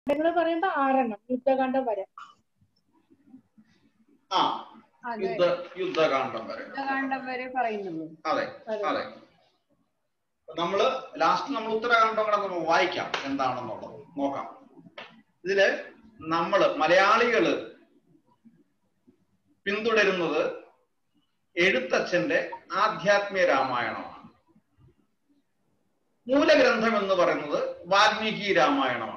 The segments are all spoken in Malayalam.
ഖണ്ഡങ്ങൾ പറയുമ്പോ ആറെണ്ണം യുദ്ധകാന്ഡം വരെ ആ അതെ യുദ്ധ യുദ്ധകാന്ഡം വരെ യുദ്ധകാന്ഡം വരെ പറയുന്നുള്ളൂ അതെ അതെ നമ്മള് ലാസ്റ്റ് നമ്മൾ ഉത്തരാഖണ്ഡം കൂടെ ഒന്ന് വായിക്കാം എന്താണെന്നുള്ളത് നോക്കാം ഇതില് നമ്മള് മലയാളികള് പിന്തുടരുന്നത് എഴുത്തച്ഛന്റെ ആധ്യാത്മിക രാമായണമാണ് മൂലഗ്രന്ഥം എന്ന് പറയുന്നത് വാൽമീകി രാമായണമാണ്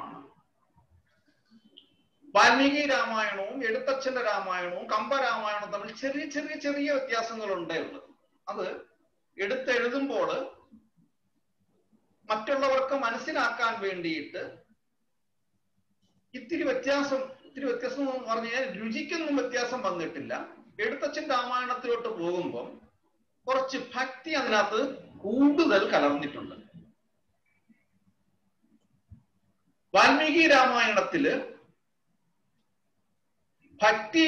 വാൽമീകി രാമായണവും എഴുത്തച്ഛന്റെ രാമായണവും കമ്പരാമായണവും തമ്മിൽ ചെറിയ ചെറിയ ചെറിയ വ്യത്യാസങ്ങളുണ്ടേ ഉള്ളൂ അത് എടുത്തെഴുതുമ്പോൾ മറ്റുള്ളവർക്ക് മനസ്സിലാക്കാൻ വേണ്ടിയിട്ട് ഇത്തിരി വ്യത്യാസം ഇത്തിരി വ്യത്യാസം എന്ന് പറഞ്ഞു കഴിഞ്ഞാൽ രുചിക്കൊന്നും വ്യത്യാസം വന്നിട്ടില്ല എഴുത്തച്ഛൻ രാമായണത്തിലോട്ട് പോകുമ്പം കുറച്ച് ഭക്തി അതിനകത്ത് കൂടുതൽ കലർന്നിട്ടുണ്ട് വാൽമീകി രാമായണത്തില് ഭക്തി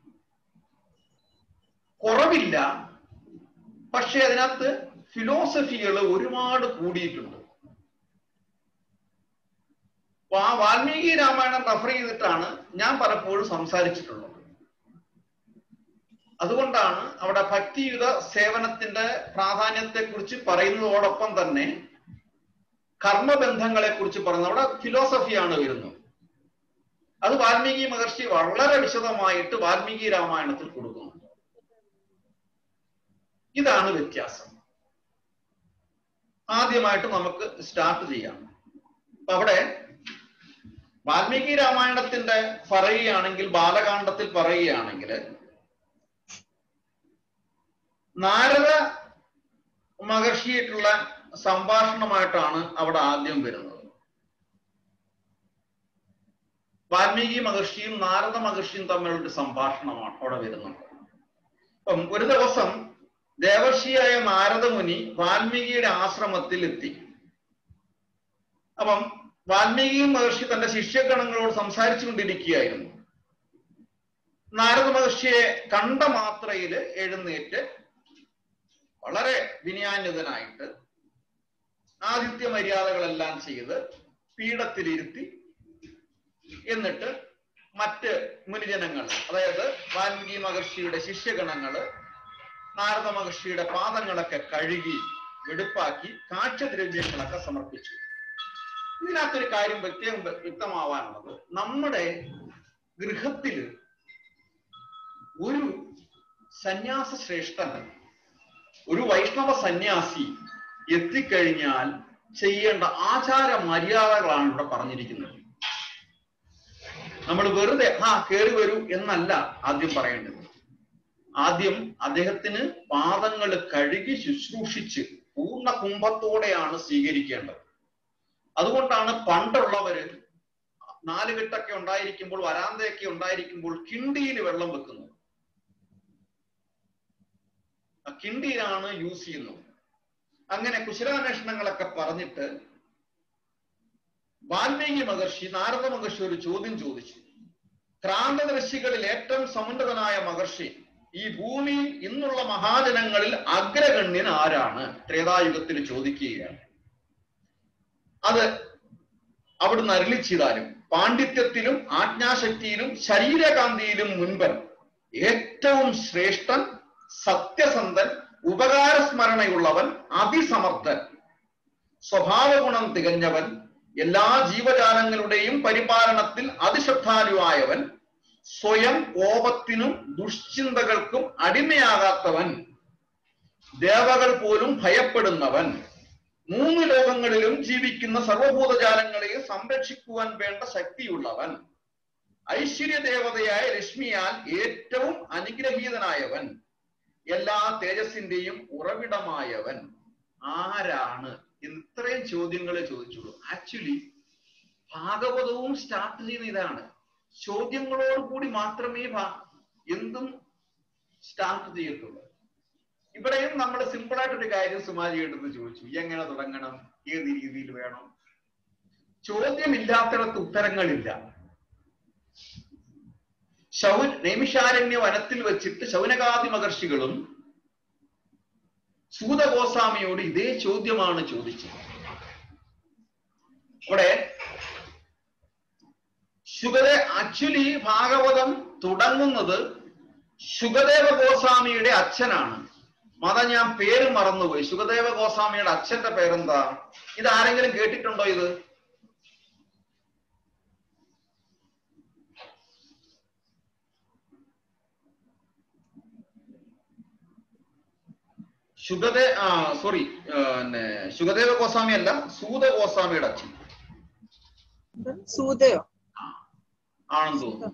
കുറവില്ല പക്ഷെ അതിനകത്ത് ഫിലോസഫികൾ ഒരുപാട് കൂടിയിട്ടുണ്ട് അപ്പൊ ആ വാൽമീകി രാമായണം റെഫർ ചെയ്തിട്ടാണ് ഞാൻ പലപ്പോഴും സംസാരിച്ചിട്ടുള്ളത് അതുകൊണ്ടാണ് അവിടെ ഭക്തിയുത സേവനത്തിന്റെ പ്രാധാന്യത്തെ കുറിച്ച് പറയുന്നതോടൊപ്പം തന്നെ കർമ്മബന്ധങ്ങളെ കുറിച്ച് പറയുന്നത് അവിടെ ഫിലോസഫിയാണ് വരുന്നത് അത് വാൽമീകി മഹർഷി വളരെ വിശദമായിട്ട് വാൽമീകി രാമായണത്തിൽ കൊടുക്കുന്നു ഇതാണ് വ്യത്യാസം ആദ്യമായിട്ട് നമുക്ക് സ്റ്റാർട്ട് ചെയ്യാം അപ്പൊ അവിടെ വാൽമീകി രാമായണത്തിന്റെ പറയുകയാണെങ്കിൽ ബാലകാണ്ഡത്തിൽ പറയുകയാണെങ്കിൽ നാരദ മഹർഷിയായിട്ടുള്ള സംഭാഷണമായിട്ടാണ് അവിടെ ആദ്യം വരുന്നത് വാൽമീകി മഹർഷിയും നാരദ മഹർഷിയും തമ്മിലുള്ള ഒരു സംഭാഷണമാണ് അവിടെ വരുന്നത് അപ്പം ഒരു ദിവസം ദേവർഷിയായ നാരദമുനി വാൽമീകിയുടെ ആശ്രമത്തിൽ എത്തി അപ്പം വാൽമീകി മഹർഷി തന്റെ ശിഷ്യഗണങ്ങളോട് സംസാരിച്ചു കൊണ്ടിരിക്കുകയായിരുന്നു നാരദ മഹർഷിയെ കണ്ട മാത്രയിൽ എഴുന്നേറ്റ് വളരെ വിനയാന്വിതനായിട്ട് ആദിത്യ മര്യാദകളെല്ലാം ചെയ്ത് പീഠത്തിലിരുത്തി എന്നിട്ട് മറ്റ് മുനിജനങ്ങൾ അതായത് വാൽമീകി മഹർഷിയുടെ ശിഷ്യഗണങ്ങള് നാരദ മഹർഷിയുടെ പാദങ്ങളൊക്കെ കഴുകി വെടുപ്പാക്കി കാഴ്ചദ്രവ്യങ്ങളൊക്കെ സമർപ്പിച്ചു ഇതിനകത്തൊരു കാര്യം പ്രത്യേകം വ്യക്തമാവാനുള്ളത് നമ്മുടെ ഗൃഹത്തില് ഒരു സന്യാസ ശ്രേഷ്ഠൻ ഒരു വൈഷ്ണവ സന്യാസി എത്തിക്കഴിഞ്ഞാൽ ചെയ്യേണ്ട ആചാര മര്യാദകളാണ് ഇവിടെ പറഞ്ഞിരിക്കുന്നത് നമ്മൾ വെറുതെ ആ കയറി വരൂ എന്നല്ല ആദ്യം പറയേണ്ടത് ആദ്യം അദ്ദേഹത്തിന് പാദങ്ങൾ കഴുകി ശുശ്രൂഷിച്ച് പൂർണ്ണ കുംഭത്തോടെയാണ് സ്വീകരിക്കേണ്ടത് അതുകൊണ്ടാണ് പണ്ടുള്ളവര് നാലുകെട്ടൊക്കെ ഉണ്ടായിരിക്കുമ്പോൾ വരാന്തയൊക്കെ ഉണ്ടായിരിക്കുമ്പോൾ കിണ്ടിയിൽ വെള്ളം വെക്കുന്നത് ആ കിണ്ടിയിലാണ് യൂസ് ചെയ്യുന്നത് അങ്ങനെ കുശലാന്വേഷണങ്ങളൊക്കെ പറഞ്ഞിട്ട് വാൽമീകി മഹർഷി നാരദ മഹർഷി ഒരു ചോദ്യം ചോദിച്ചു ക്രാന്തദർശികളിൽ ഏറ്റവും സമുന്നതനായ മഹർഷി ഈ ഭൂമിയിൽ ഇന്നുള്ള മഹാജനങ്ങളിൽ അഗ്രഗണ്യൻ ആരാണ് ത്രേതായുഗത്തിൽ ചോദിക്കുകയാണ് അത് അവിടുന്ന് അരുളി ചെയ്താലും പാണ്ഡിത്യത്തിലും ആജ്ഞാശക്തിയിലും ശരീരകാന്തിയിലും മുൻപൻ ഏറ്റവും ശ്രേഷ്ഠൻ സത്യസന്ധൻ ഉപകാരസ്മരണയുള്ളവൻ അതിസമർത്ഥൻ സ്വഭാവഗുണം തികഞ്ഞവൻ എല്ലാ ജീവജാലങ്ങളുടെയും പരിപാലനത്തിൽ അതിശ്രദ്ധാലുവായവൻ സ്വയം കോപത്തിനും ദുഷ്ചിന്തകൾക്കും അടിമയാകാത്തവൻ ദേവകൾ പോലും ഭയപ്പെടുന്നവൻ മൂന്ന് ലോകങ്ങളിലും ജീവിക്കുന്ന സർവഭൂതജാലങ്ങളെയും സംരക്ഷിക്കുവാൻ വേണ്ട ശക്തിയുള്ളവൻ ഐശ്വര്യദേവതയായ ലക്ഷ്മിയാൽ ഏറ്റവും അനുഗ്രഹീതനായവൻ എല്ലാ തേജസ്സിന്റെയും ഉറവിടമായവൻ ആരാണ് ഇത്രയും ചോദ്യങ്ങളെ ചോദിച്ചുള്ളൂ ആക്ച്വലി ഭാഗവതവും സ്റ്റാർട്ട് ചെയ്യുന്ന ഇതാണ് ചോദ്യങ്ങളോട് കൂടി മാത്രമേ എന്തും സ്റ്റാർട്ട് ചെയ്യത്തുള്ളൂ ഇവിടെയും നമ്മൾ സിമ്പിൾ ആയിട്ടൊരു കാര്യം സുമാരി എടുത്ത് ചോദിച്ചു എങ്ങനെ തുടങ്ങണം ഏത് രീതിയിൽ വേണം ചോദ്യമില്ലാത്തിടത്ത് ഉത്തരങ്ങളില്ല ശൗ നൈമിഷാരണ്യ വനത്തിൽ വെച്ചിട്ട് ശൗനകാദി മഹർഷികളും സൂതഗോസ്വാമിയോട് ഇതേ ചോദ്യമാണ് ചോദിച്ചത് ഇവിടെ ശുഗദേ ആക്ച്വലി ഭാഗവതം തുടങ്ങുന്നത് ശുഗദേവ ഗോസ്വാമിയുടെ അച്ഛനാണ് മത ഞാൻ പേര് മറന്നുപോയി ശുഗദേവ ഗോസ്വാമിയുടെ അച്ഛന്റെ പേരെന്താ ഇത് ആരെങ്കിലും കേട്ടിട്ടുണ്ടോ ഇത് ശുഗദേ ആ സോറി പിന്നെ ശുഗദേവ ഗോസ്വാമി അല്ല സൂത ഗോസ്വാമിയുടെ അച്ഛൻ സൂതയോ ആണെന്ന് തോന്നുന്നു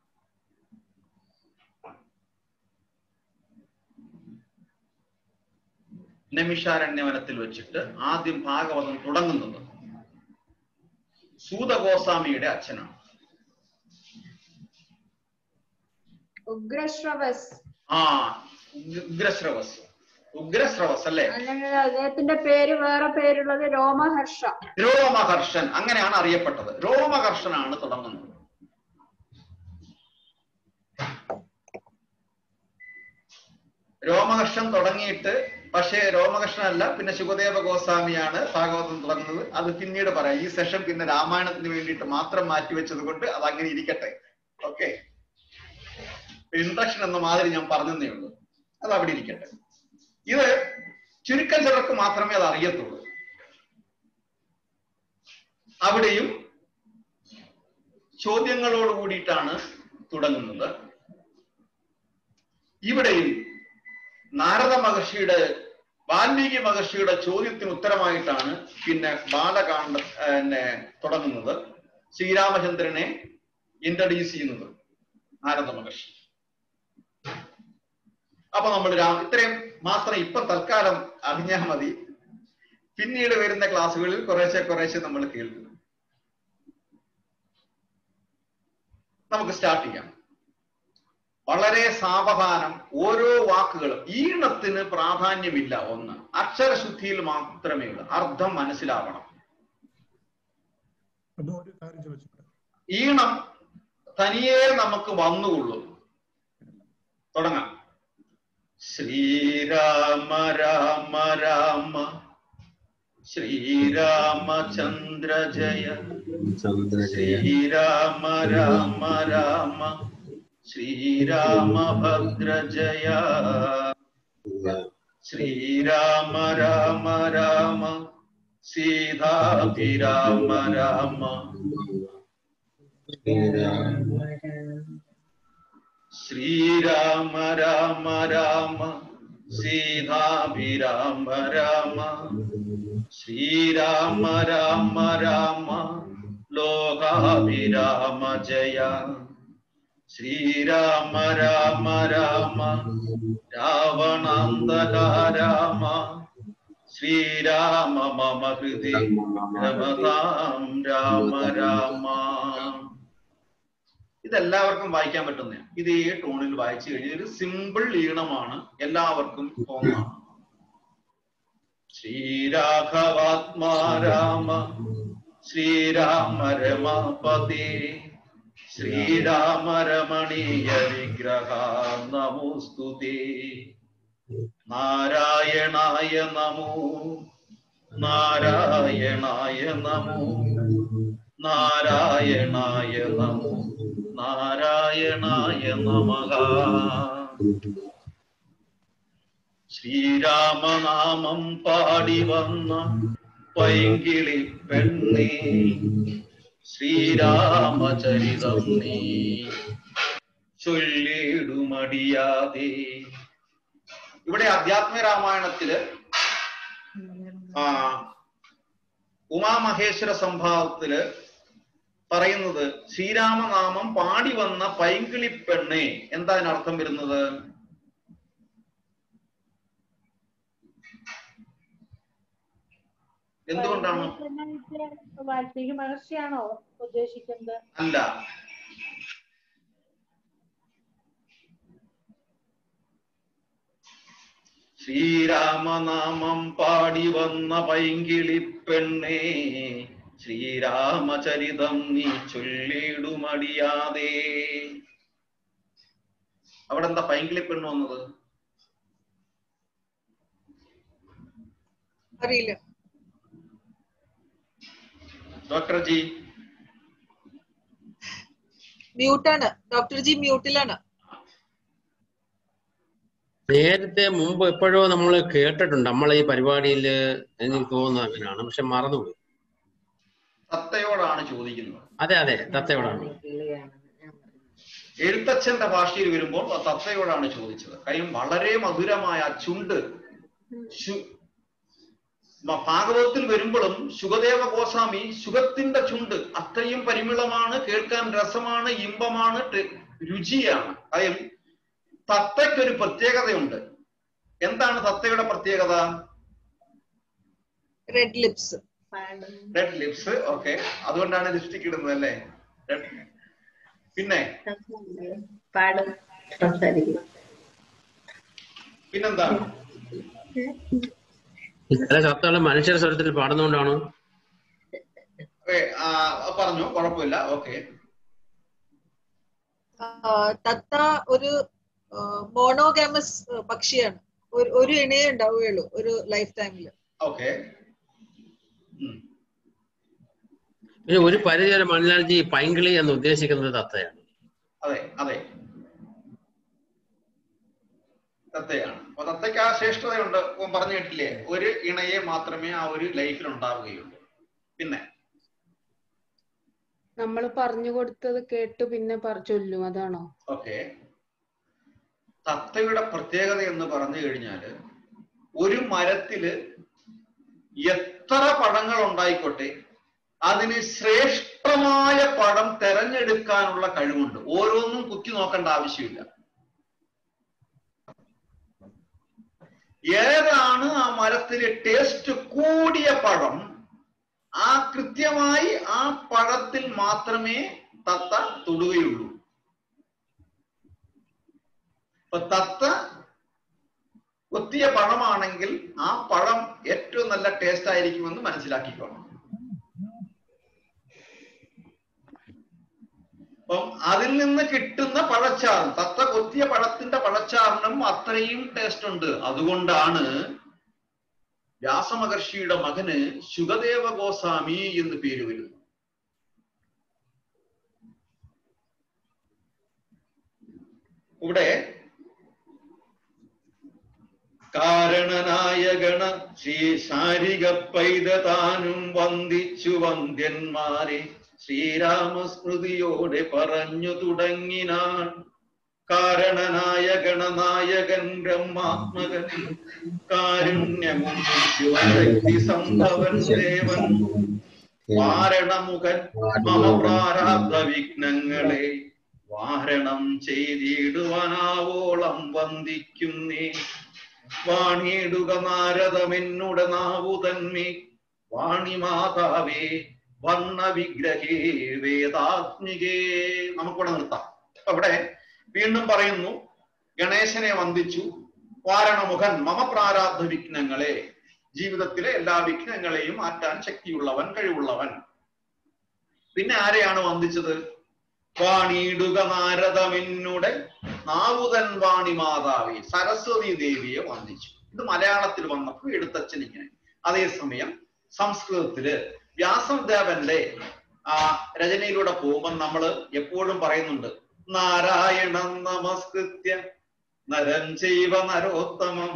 നമിഷാരണ്യവനത്തിൽ വെച്ചിട്ട് ആദ്യം ഭാഗവതം തുടങ്ങുന്നത് സൂത ഗോസ്വാമിയുടെ അച്ഛനാണ് ഉഗ്രശ്രവസ് ആ ഉഗ്രശ്രവസ് ഉഗ്രശ്രവസ് അല്ലേ അല്ലെങ്കിൽ അദ്ദേഹത്തിന്റെ പേര് വേറെ പേരുള്ളത് രോമഹർഷ രോമഹർഷൻ അങ്ങനെയാണ് അറിയപ്പെട്ടത് രോമഹർഷനാണ് തുടങ്ങുന്നത് രോമഹർഷൻ തുടങ്ങിയിട്ട് പക്ഷേ രോമഹർഷനല്ല പിന്നെ ശുഭദേവ ഗോസ്വാമിയാണ് ഭാഗവതം തുടങ്ങുന്നത് അത് പിന്നീട് പറയാം ഈ സെഷൻ പിന്നെ രാമായണത്തിന് വേണ്ടിയിട്ട് മാത്രം മാറ്റിവെച്ചത് കൊണ്ട് അത് അങ്ങനെ ഇരിക്കട്ടെ ഓക്കെ ഇൻട്രക്ഷൻ എന്ന മാതിരി ഞാൻ പറഞ്ഞതേ ഉള്ളൂ അത് അവിടെ ഇരിക്കട്ടെ ഇത് ചുരുക്കം ചിലർക്ക് മാത്രമേ അത് അറിയത്തുള്ളൂ അവിടെയും ചോദ്യങ്ങളോട് കൂടിയിട്ടാണ് തുടങ്ങുന്നത് ഇവിടെയും നാരദ മഹർഷിയുടെ വാൽമീകി മഹർഷിയുടെ ചോദ്യത്തിന് ഉത്തരമായിട്ടാണ് പിന്നെ ബാലകാണ്ഡ പിന്നെ തുടങ്ങുന്നത് ശ്രീരാമചന്ദ്രനെ ഇൻട്രഡ്യൂസ് ചെയ്യുന്നത് നാരദ മഹർഷി അപ്പൊ നമ്മൾ രാം ഇത്രയും മാത്രം ഇപ്പൊ തൽക്കാലം അറിഞ്ഞാൽ മതി പിന്നീട് വരുന്ന ക്ലാസ്സുകളിൽ കുറേശ്ശെ കുറേശ്ശെ നമ്മൾ കേൾക്കും നമുക്ക് സ്റ്റാർട്ട് ചെയ്യാം വളരെ സാവധാനം ഓരോ വാക്കുകളും ഈണത്തിന് പ്രാധാന്യമില്ല ഒന്ന് അക്ഷരശുദ്ധിയിൽ മാത്രമേ ഉള്ളൂ അർത്ഥം മനസ്സിലാവണം അപ്പൊ ഒരു കാര്യം ചോദിച്ചോട്ടെ ഈണം തനിയെ നമുക്ക് വന്നുകൊള്ളും തുടങ്ങാം ശ്രീരാമ രാമ രാമ ശ്രീരാമചന്ദ്ര ജയ ശ്രീരാമ രാമ രാമ ശ്രീരാമഭദ്ര ജയ ശ്രീരാമ രാമ രാമ സീതാഭിരാമ രാമ ശ്രീരാമ രാമ രാമ സീതാഭിരാമ രാമ ശ്രീരാമ രാമ രാമ ലോകാഭിരാമ ജയ ശ്രീരാമ രാമ രാമ രാവണാന്തക രാമ ശ്രീരാമ മമ ഹൃദി രമതാം രാമ രാമ ഇതെല്ലാവർക്കും വായിക്കാൻ പറ്റുന്ന ഇത് ഈ ടോണിൽ വായിച്ചു കഴിഞ്ഞാൽ ഒരു സിമ്പിൾ ഈണമാണ് എല്ലാവർക്കും തോന്നാം ശ്രീരാഘവാത്മാ രാമ ശ്രീരാമ രമാപതി ശ്രീരാമ രമണീയ വിഗ്രഹ നമോസ്തുതേ നാരായണായ നമോ നാരായണായ നമോ നാരായണായ നമോ നാരായണായ നമഃ ശ്രീരാമനാമം പാടി വന്ന പൈങ്കിളി പെണ്ണേ ശ്രീരാമചരിതം നീ ചൊല്ലിടുമടിയാതെ ഇവിടെ അധ്യാത്മ രാമായണത്തില് ആ ഉമാമഹേശ്വര സംഭാവത്തില് പറയുന്നത് ശ്രീരാമനാമം പാടി വന്ന പൈങ്കിളി പെണ്ണെ എന്താ അതിനർത്ഥം വരുന്നത് എന്തുകൊണ്ടാണ് വാൽമീകി മഹർഷിയാണോ ഉദ്ദേശിക്കുന്നത് അല്ല ശ്രീരാമനാമം പാടി വന്ന പൈങ്കിളി പെണ്ണേ ശ്രീരാമചരിതം നീ ചൊല്ലിടുമടിയാതെ അവിടെ എന്താ പൈങ്കിളി പെണ്ണ് വന്നത് അറിയില്ല ഡോക്ടർ ജി മ്യൂട്ടാണ് ഡോക്ടർ ജി മ്യൂട്ടിലാണ് നേരത്തെ മുമ്പ് എപ്പോഴോ നമ്മൾ കേട്ടിട്ടുണ്ട് നമ്മളെ ഈ പരിപാടിയിൽ എനിക്ക് തോന്നുന്നത് അങ്ങനെയാണ് പക്ഷെ മറന്നുപോയി തത്തയോടാണ് ചോദിക്കുന്നത് അതെ അതെ തത്തയോടാണ് എഴുത്തച്ഛന്റെ ഭാഷയിൽ വരുമ്പോൾ ആ തത്തയോടാണ് ചോദിച്ചത് കാര്യം വളരെ മധുരമായ ആ ചുണ്ട് ശു- മ- ഭാഗവതത്തിൽ വരുമ്പോഴും സുഖദേവ ഗോസ്വാമി സുഖത്തിന്റെ ചുണ്ട് അത്രയും പരിമിളമാണ് കേൾക്കാൻ രസമാണ് ഇമ്പമാണ് ടെ- രുചിയാണ് കാര്യം തത്തയ്ക്കൊരു പ്രത്യേകതയുണ്ട് എന്താണ് തത്തയുടെ പ്രത്യേകത red lips red lips okay അതുകൊണ്ടാണ് ലിപ്സ്റ്റിക് ഇടുന്നത് അല്ലേ Red- പിന്നെ പാടും സംസാരിക്കും പിന്നെന്താണ് ചില ശബ്ദങ്ങൾ മനുഷ്യരുടെ സ്വരത്തിൽ പാടുന്നതുകൊണ്ടാണ് ഏ, ആ, പറഞ്ഞു കുഴപ്പമില്ല ഓക്കെ തത്ത ഒരു മോണോഗാമസ് പക്ഷിയാണ് ഒരു ഒരു ഇണയെ ഉണ്ടാവുകയുള്ളൂ ഒരു ലൈഫ് ടൈമിൽ ഓക്കെ പിന്നെ ഒരു പരിധി വരെ മണിലാൽജി പൈങ്കിളി എന്ന് ഉദ്ദേശിക്കുന്നത് തത്തയാണ് അതെ അതെ തത്തയാണ് അപ്പൊ തത്തയ്ക്ക് ആ ശ്രേഷ്ഠതയുണ്ട് ഇപ്പം പറഞ്ഞു കേട്ടില്ലേ ഒരു ഇണയെ മാത്രമേ ആ ഒരു ലൈഫിൽ ഉണ്ടാവുകയുള്ളൂ പിന്നെ നമ്മൾ പറഞ്ഞു കൊടുത്തത് കേട്ട് പിന്നെ പറ ചൊല്ലും അതാണോ ഓക്കെ തത്തയുടെ പ്രത്യേകത എന്ന് പറഞ്ഞു കഴിഞ്ഞാല് ഒരു മരത്തില് എത്ര പഴങ്ങൾ ഉണ്ടായിക്കോട്ടെ അതിന് ശ്രേഷ്ഠമായ പഴം തെരഞ്ഞെടുക്കാനുള്ള കഴിവുണ്ട് ഓരോന്നും കുത്തി നോക്കേണ്ട ആവശ്യമില്ല ഏതാണ് ആ മരത്തിലെ ടേസ്റ്റ് കൂടിയ പഴം ആ കൃത്യമായി ആ പഴത്തിൽ മാത്രമേ തത്ത തൊടുകയുള്ളൂ ഇപ്പൊ തത്ത കൊത്തിയ പഴമാണെങ്കിൽ ആ പഴം ഏറ്റവും നല്ല ടേസ്റ്റ് ആയിരിക്കുമെന്ന് മനസ്സിലാക്കിക്കോണം അപ്പം അതിൽ നിന്ന് കിട്ടുന്ന പഴച്ചാറും തത്ത കൊത്തിയ പഴത്തിന്റെ പഴച്ചാറിനും അത്രയും ടേസ്റ്റ് ഉണ്ട് അതുകൊണ്ടാണ് വ്യാസമഹർഷിയുടെ മകന് ശുഗദേവ ഗോസ്വാമി എന്ന് പേര് വരുന്നു ഇവിടെ കാരണനായ ഗണ ശ്രീ ശാരിക പൈതതാനും വന്ദിച്ചു വന്ദ്യന്മാരെ ശ്രീരാമസ്മൃതിയോടെ പറഞ്ഞു തുടങ്ങിനാൻ കാരണനായ ഗണനായകൻ ബ്രഹ്മാത്മകൻ കാരുണ്യമും ശിവശക്തി സംഭവൻ ദേവൻ വാരണമുഖൻ മമ പ്രാരാബ്ധ വിഘ്നങ്ങളെ വാരണം ചെയ്തിടുവാനാവോളം വന്ദിക്കുന്നേ വാണിയിടുക നാരദമെന്നുടെ നാവു തന്മേ വാണിമാതാവേ വർണ്ണ വിഗ്രഹേ വേദാത്മികേ നമുക്കിവിടെ നിർത്താം അപ്പൊ ഇവിടെ വീണ്ടും പറയുന്നു ഗണേശനെ വന്ദിച്ചു വാരണമുഖൻ മമ പ്രാരാബ്ധ വിഘ്നങ്ങളെ ജീവിതത്തിലെ എല്ലാ വിഘ്നങ്ങളെയും മാറ്റാൻ ശക്തിയുള്ളവൻ കഴിവുള്ളവൻ പിന്നെ ആരെയാണ് വന്ദിച്ചത് വാണിയിടുക നാരദമെന്നുടെ നാവുതൻ വാണി മാതാവി സരസ്വതി ദേവിയെ വന്ദിച്ചു ഇത് മലയാളത്തിൽ വന്നപ്പോൾ എഴുത്തച്ഛൻ ഇങ്ങനെ അതേസമയം സംസ്കൃതത്തില് വ്യാസദേവന്റെ ആ രചനയിലൂടെ പോകുമ്പോൾ നമ്മൾ എപ്പോഴും പറയുന്നുണ്ട് നാരായണം നമസ്കൃത്യ നരം ചെയ്വ നരോത്തമം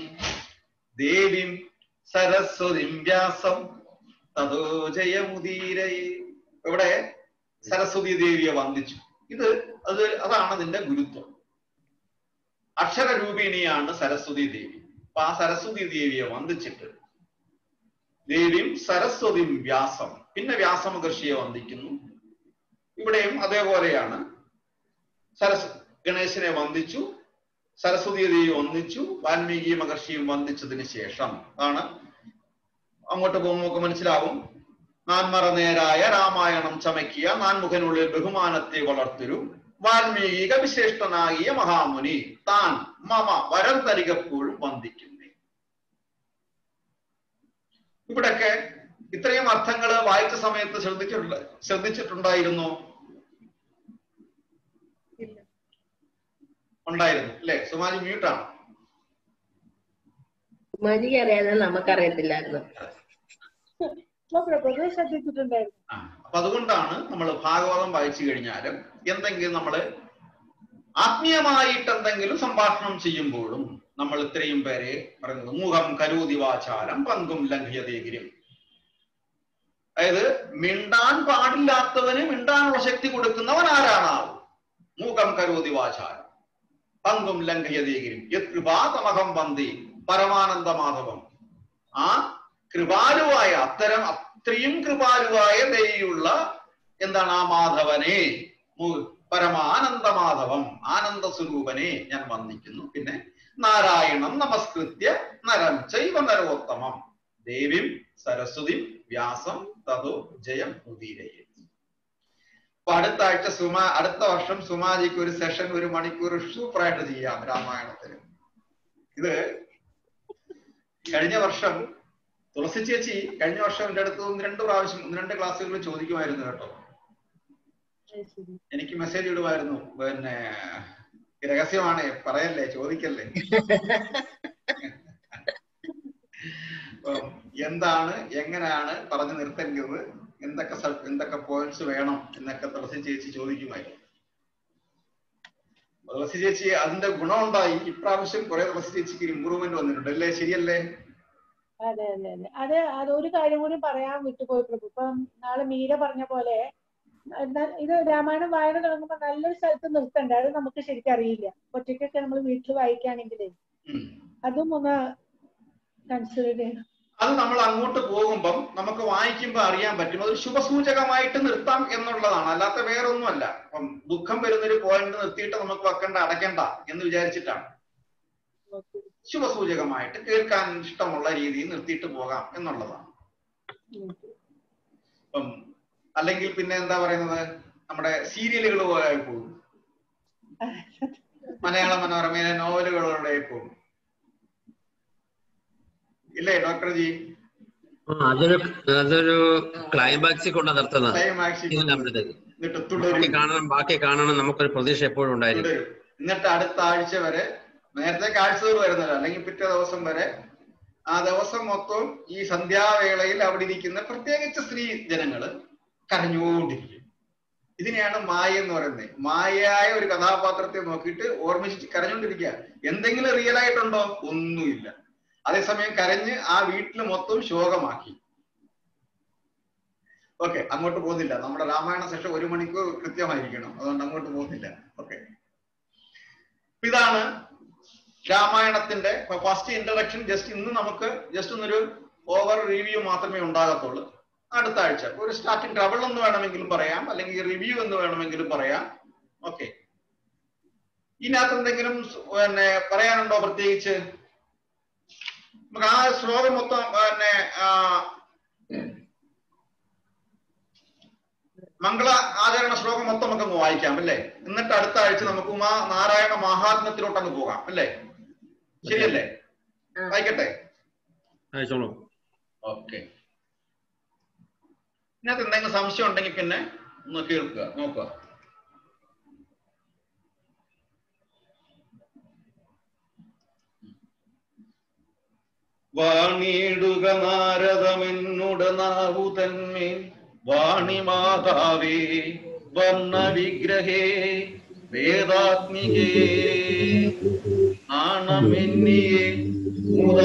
ദേവിം സരസ്വതിം വ്യാസം തതോ ജയമുദീരയെ ഇവിടെ സരസ്വതി ദേവിയെ വന്ദിച്ചു ഇത് അത് അതാണ് അതിന്റെ ഗുരുത്വം അക്ഷരരൂപിണിയാണ് സരസ്വതി ദേവി അപ്പൊ ആ സരസ്വതി ദേവിയെ വന്ദിച്ചിട്ട് ദേവിയും സരസ്വതിയും വ്യാസം പിന്നെ വ്യാസ മഹർഷിയെ വന്ദിക്കുന്നു ഇവിടെയും അതേപോലെയാണ് സരസ് ഗണേശനെ വന്ദിച്ചു സരസ്വതി ദേവി വന്ദിച്ചു വാൽമീകി മഹർഷിയും വന്ദിച്ചതിന് ശേഷം ആണ് അങ്ങോട്ട് പോകുമ്പോൾ നമുക്ക് മനസ്സിലാവും നാൻമറ നേരായ രാമായണം ചമക്കിയ നാൻമുഖനുള്ളിൽ ബഹുമാനത്തെ വളർത്തിരു വാൽമീകിക വിശേഷ്ടനാകിയ മഹാമുനി താൻ മമ വരം തരികപ്പോഴും വന്ദിക്കുന്നേ ഇവിടൊക്കെ ഇത്രയും അർത്ഥങ്ങൾ വായിച്ച സമയത്ത് ശ്രദ്ധിച്ചിട്ടുണ്ട് ശ്രദ്ധിച്ചിട്ടുണ്ടായിരുന്നോ ഇല്ല ഉണ്ടായിരുന്നു അല്ലെ സുമാജി മ്യൂട്ടാണ് മജിക്ക് അറിയാതെ നമുക്കറിയത്തില്ലായിരുന്നു ഇപ്പൊ പൊതുവെ ശ്രദ്ധിച്ചിട്ടുണ്ടായിരുന്നു ആ അപ്പൊ അതുകൊണ്ടാണ് നമ്മൾ ഭാഗവതം വായിച്ചു കഴിഞ്ഞാലും എന്തെങ്കിലും നമ്മൾ ആത്മീയമായിട്ട് എന്തെങ്കിലും സംഭാഷണം ചെയ്യുമ്പോഴും നമ്മൾ ഇത്രയും പേരെ പറയുന്നത് മുഖം കരൂതി വാചാരം പങ്കും ലംഘ്യതേഗിരും അതായത് മിണ്ടാൻ പാടില്ലാത്തവന് മിണ്ടാനുള്ള ശക്തി കൊടുക്കുന്നവൻ ആരാണാവും മൂകം കരോതി വാചാരം പങ്കും ലംഘയതീകിരും യത് കൃപാതമകം വന്തി പരമാനന്ദ മാധവം ആ കൃപാലുവായ അത്തരം അത്രയും കൃപാലുവായ ദയുള്ള എന്താണ് ആ മാധവനെ മു- പരമാനന്ദ മാധവം ആനന്ദ സ്വരൂപനെ ഞാൻ വന്ദിക്കുന്നു പിന്നെ നാരായണം നമസ്കൃത്യ നരം ചൈവ നരോത്തമം ദേവിം സരസ്വതി വ്യാസം തതോ ജയം ഉദീരയെ അപ്പൊ അടുത്ത ആഴ്ച സുമ അടുത്ത വർഷം സുമാജിക്ക് ഒരു സെഷൻ ഒരു മണിക്കൂർ സൂപ്പറായിട്ട് ചെയ്യാം രാമായണത്തിന് ഇത് കഴിഞ്ഞ വർഷം തുളസി ചേച്ചി കഴിഞ്ഞ വർഷം എന്റെ അടുത്ത് ഒന്ന് രണ്ട് പ്രാവശ്യം ഒന്ന് രണ്ട് ക്ലാസ്സുകൾ ചോദിക്കുമായിരുന്നു കേട്ടോ അത് ശരി എനിക്ക് മെസ്സേജ് ഇടുമായിരുന്നു പിന്നെ രഹസ്യമാണ് പറയല്ലേ ചോദിക്കല്ലേ അപ്പം എന്താണ് എങ്ങനെയാണ് പറഞ്ഞു നിർത്തേണ്ടത് എന്തൊക്കെ സ- എന്തൊക്കെ പോയിന്റ്സ് വേണം എന്നൊക്കെ തുളസി ചേച്ചി ചോദിക്കുമായിരുന്നു തുളസി ചേച്ചി അതിന്റെ ഗുണമുണ്ടായി ഇപ്രാവശ്യം കുറെ തുളസി ചേച്ചിക്ക് ഇമ്പ്രൂവ്മെന്റ് വന്നിട്ടുണ്ട് അല്ലേ ശരിയല്ലേ അതെ അതെ അതെ അത് അത് ഒരു കാര്യം കൂടി പറയാൻ വിട്ടുപോയി പ്രഭു ഇപ്പം നാളെ മീര പറഞ്ഞ പോലെ ന- ഇത് രാമായണം വായന തുടങ്ങുമ്പോൾ നല്ലൊരു സ്ഥലത്ത് നിർത്തണ്ട അത് നമുക്ക് ശരിക്കും അറിയില്ല ഒറ്റയ്ക്കൊക്കെ നമ്മൾ വീട്ടിൽ വായിക്കുകയാണെങ്കിലേ ഉം. അതും ഒന്ന് കൺസിഡർ ചെയ്യണം അത് നമ്മൾ അങ്ങോട്ട് പോകുമ്പം നമുക്ക് വായിക്കുമ്പോൾ അറിയാൻ പറ്റും അത് ശുഭസൂചകമായിട്ട് നിർത്താം എന്നുള്ളതാണ് അല്ലാത്ത വേറൊന്നുമല്ല അപ്പം ദുഃഖം വരുന്നൊരു പോയിന്റ് നിർത്തിയിട്ട് നമുക്ക് വെക്കണ്ട അടയ്ക്കണ്ട എന്ന് വിചാരിച്ചിട്ടാണ് ശുഭസൂചകമായിട്ട് കേൾക്കാൻ ഇഷ്ടമുള്ള രീതിയിൽ നിർത്തിയിട്ട് പോകാം എന്നുള്ളതാണ് അപ്പം അല്ലെങ്കിൽ പിന്നെ എന്താ പറയുന്നത് നമ്മുടെ സീരിയലുകൾ പോലെ പോകും മലയാള മനോരമയിലെ നോവലുകളുടെ പോകും ഇല്ലേ ഡോക്ടർ ജി ആ, അതൊരു അതൊരു ക്ലൈമാക്സിൽ കൊണ്ട് നിർത്തുന്നത് ക്ലൈമാക്സിൽ ഇതിനകത്തേക്ക്. എന്നിട്ട് ബാക്കി തുടരും കാണണം ബാക്കി കാണണം നമുക്കൊരു പ്രതീക്ഷ എപ്പോഴും ഉണ്ടായിരിക്കും തുടരും എന്നിട്ട് അടുത്ത ആഴ്ച വരെ നേരത്തെ ആഴ്ച തോറും വരുന്നില്ല അല്ലെങ്കിൽ പിറ്റേ ദിവസം വരെ ആ ദിവസം മൊത്തം ഈ സന്ധ്യാവേളയിൽ അവിടെ ഇരിക്കുന്ന പ്രത്യേകിച്ച് സ്ത്രീ ജനങ്ങള് കരഞ്ഞുകൊണ്ടിരിക്കും ഇതിനെയാണ് മായ എന്ന് പറയുന്നത് മായയായ ഒരു കഥാപാത്രത്തെ നോക്കിയിട്ട് ഓർമ്മിച്ചിട്ട് കരഞ്ഞുകൊണ്ടിരിക്കുക എന്തെങ്കിലും റിയൽ ആയിട്ടുണ്ടോ ഒന്നുമില്ല അതേസമയം കരഞ്ഞ് ആ വീട്ടിൽ മൊത്തം ശോകമാക്കി ഓക്കെ അങ്ങോട്ട് പോകുന്നില്ല നമ്മുടെ രാമായണ സെഷൻ ഒരു മണിക്കൂർ കൃത്യമായിരിക്കണം അതുകൊണ്ട് അങ്ങോട്ട് പോകുന്നില്ല ഓക്കെ ഇതാണ് രാമായണത്തിന്റെ ഫസ്റ്റ് ഇൻട്രഡക്ഷൻ ജസ്റ്റ് ഇന്ന് നമുക്ക് ജസ്റ്റ് ഒന്നൊരു ഓവർ റിവ്യൂ മാത്രമേ ഉണ്ടാകത്തുള്ളൂ അടുത്ത ആഴ്ച ഒരു സ്റ്റാർട്ടിംഗ് ട്രബിൾ എന്ന് വേണമെങ്കിലും പറയാം അല്ലെങ്കിൽ റിവ്യൂ എന്ന് വേണമെങ്കിലും പറയാം ഓക്കെ ഇതിനകത്ത് എന്തെങ്കിലും സ് പിന്നെ പറയാനുണ്ടോ പ്രത്യേകിച്ച് നമുക്ക് ആ ശ്ലോകം മൊത്തം പിന്നെ ആ, മംഗള ആചരണ ശ്ലോകം മൊത്തം നമുക്ക് അങ്ങ് വായിക്കാം അല്ലേ എന്നിട്ട് അടുത്ത ആഴ്ച നമുക്ക് ഉമാ നാരായണ മഹാത്മ്യത്തിലോട്ട് അങ്ങ് പോകാം അല്ലേ ശരിയല്ലേ ആ. വായിക്കട്ടെ അയച്ചോളൂ ഓക്കെ ഇതിനകത്ത് എന്തെങ്കിലും സംശയം ഉണ്ടെങ്കിൽ പിന്നെ ഒന്ന് കേൾക്കുക നോക്കുക വാണിയിടുക നാരദമെന്നുട നാവു തന്മേൽ വാണിമാതാവേ വർണ്ണ വിഗ്രഹേ വേദാത്മികേ ആണമെന്നിയെ മുത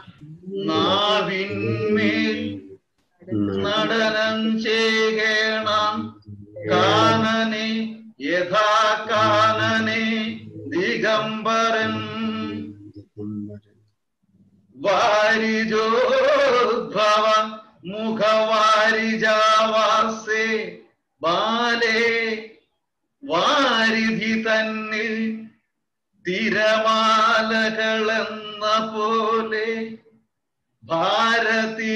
നാവിന്മേൽ നടനം ചെയ്യണം കാനനെ യഥാ കാനനെ ദിഗംബരൻ വാരിജോദ്ഭവ മുഖവാരിജാവാസേ ബാലേ വാരിധി തന്നിൽ തിരമാലകളെന്ന പോലെ ഭാരതി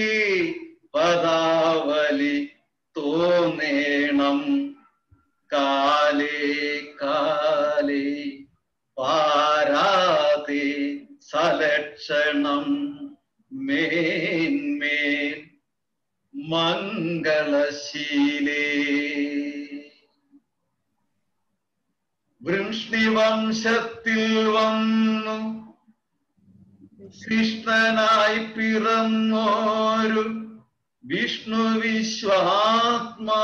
പദാവലി തോന്നേണം കാലേ കാലേ പാരാതെ സലക്ഷണം മേന്മേൽ മംഗളശീലേ വൃഷ്ണിവംശത്തിൽ വന്നു കൃഷ്ണനായി പിറന്നോരു വിഷ്ണു വിശ്വാത്മാ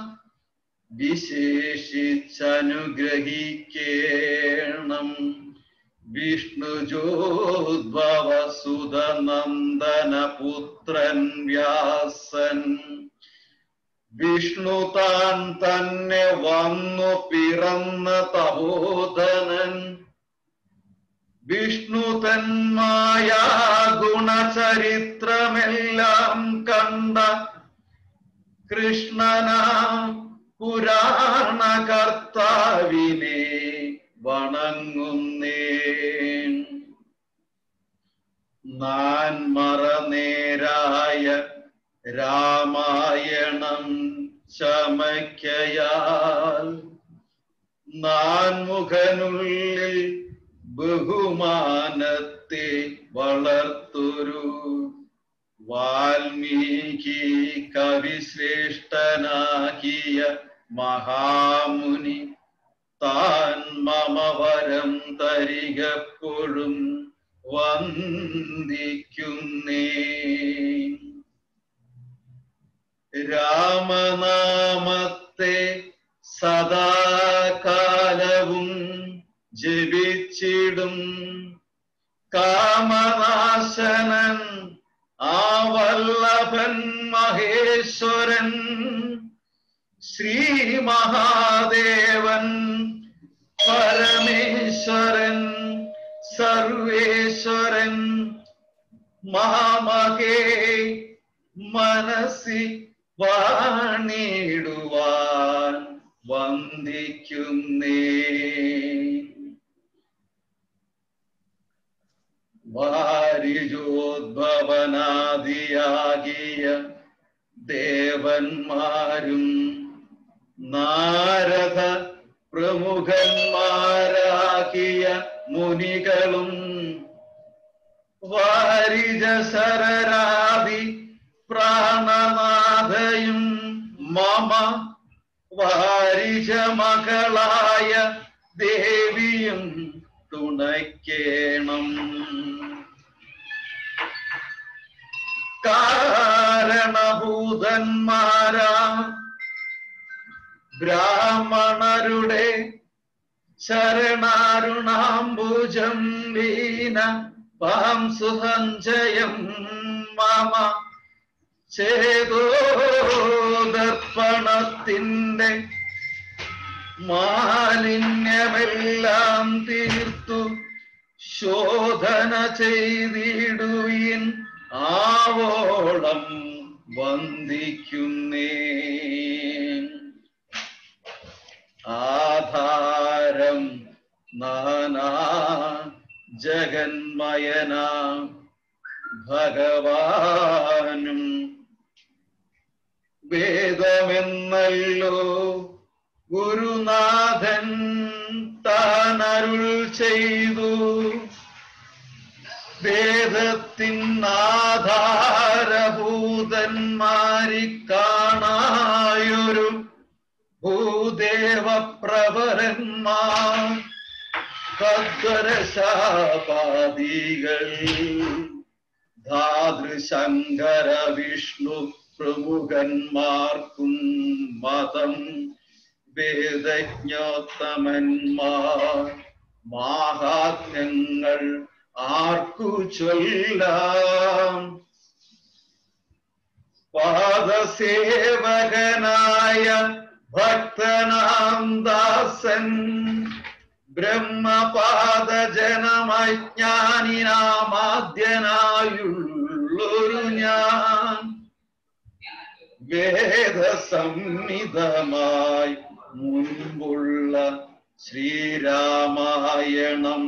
വിശേഷിച്ചനുഗ്രഹിക്കേണം വിഷ്ണു ജോദ്ഭവ സുതനന്ദന പുത്രൻ വ്യാസൻ വിഷ്ണു താൻ തന്നെ വന്നു പിറന്ന തപോധനൻ വിഷ്ണു തന്മായ ഗുണചരിത്രമെല്ലാം കണ്ട കൃഷ്ണനാം പുരാണ കർത്താവിനെ വണങ്ങുന്നേ നാൻ മറനേരായ രാമായണം ചമയ്ക്കയാൽ നാൻ മുഖനുള്ളിൽ ബഹുമാനത്തെ വളർത്തൊരു വാൽമീകി കവിശ്രേഷ്ഠനാക്കിയ മഹാമുനി താൻ മമ വരം തരികപ്പോഴും വന്ദിക്കുന്നേ രാമനാമത്തെ സദാകാലവും ജപിച്ചിടും കാമനാശനൻ ആ വല്ലഭൻ മഹേശ്വരൻ ശ്രീ മഹാദേവൻ പരമേശ്വരൻ സർവേശ്വരൻ മാമകേ മനസ്സി വാണിടുവാൻ വന്ദിക്കുന്നേ വാരിജോദ്ഭവനാദിയാകിയ ദേവന്മാരും നാരദ പ്രമുഖന്മാരാകിയ മുനികളും വാരിജ ശരരാതി പ്രാണനാഥയും മമ വാരിജ മകളായ ദേവിയും തുണയ്ക്കേണം കാരണഭൂതന്മാരാ ബ്രാഹ്മണരുടെ ശരണാരുണാംബുജം വീന പാംസുസഞ്ചയം മമ ചേതോദർപ്പണത്തിന്റെ മാലിന്യമെല്ലാം തീർത്തു ശോധന ചെയ്തിടുവിൻ ആവോളം വന്ദിക്കുന്നേ ആധാരം നാനാ ജഗന്മയന ഭഗവാനും വേദമെന്നല്ലോ ഗുരുനാഥൻ താനരുൾ ചെയ്തു വേദത്തിനാധാരഭൂതന്മാരി കാണായൊരു ഭൂദേവ പ്രവരന്മാർ ഭദ്രശാപാദികൾ ധാതൃശങ്കര വിഷ്ണു പ്രമുഖന്മാർക്കും മതം വേദജ്ഞോത്തമന്മാർ മാഹാത്മ്യങ്ങൾ ആർക്കു ചൊല്ലാം പാദസേവകനായ ഭക്തനാം ദാസൻ ബ്രഹ്മപാദജനമജ്ഞാനിനാമാദ്യനായുള്ളൊരു ഞാൻ വേദസംഹിതമായി മുൻപുള്ള ശ്രീരാമായണം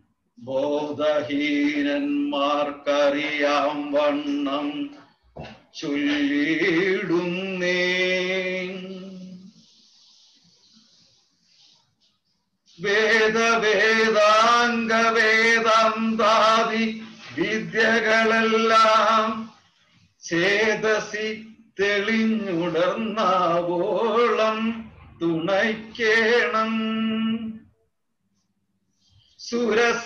ബോധഹീനന്മാർക്കറിയാം വണ്ണം ചൊല്ലിടുന്നേ വേദവേദാംഗ വേദാന്താദി വിദ്യകളെല്ലാം ചേതസി തെളിഞ്ഞുടർന്നാവോളം തുണയ്ക്കേണം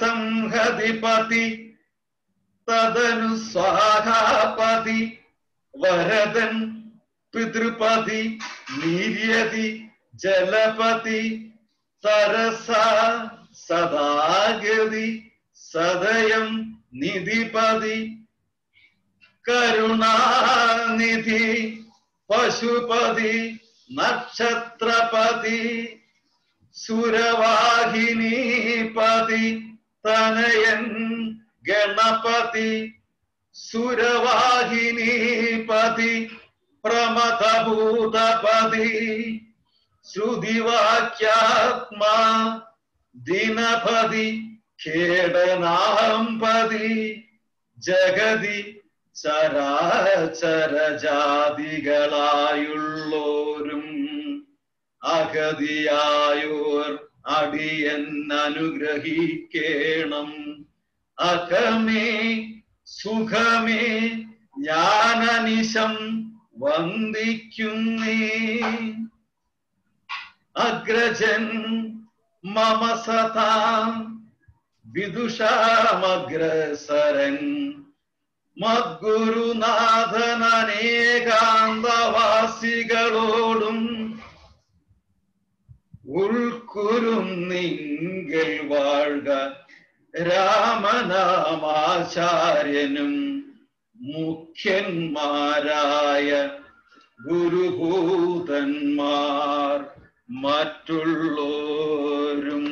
സുരസംഹതിപതി തദനു സ്വാഹാപതി വരദൻ പിതൃപതി നീര്യതി ജലപതി സരസ സദാഗതി സദയം നിധിപതി കരുണാനിധി പശുപതി നക്ഷത്രപതി സുരവാഹിനീപതി തനയൻ ഗണപതി സുരവാഹിനീപതി പ്രമഥഭൂതപതി ശ്രുതിവാക്യാത്മാ ദിനപതി ഖേടനാംപതി ജഗതി ചരാചരജാതികളായുള്ളോരും അഗതിയായോർ അടിയൻ അനുഗ്രഹിക്കേണം അകമേ സുഖമേ ജ്ഞാനനിശം വന്ദിക്കുന്നേ അഗ്രജൻ മമ സതാ വിദുഷാമഗ്രസരൻ മദ്ഗുരുനാഥനേകാന്തവാസികളോടും ഉൾക്കുരും നിങ്ങൾ വാഴ്ക രാമനാമാചാര്യനും മുഖ്യന്മാരായ ഗുരുഭൂതന്മാർ മറ്റുള്ളോരും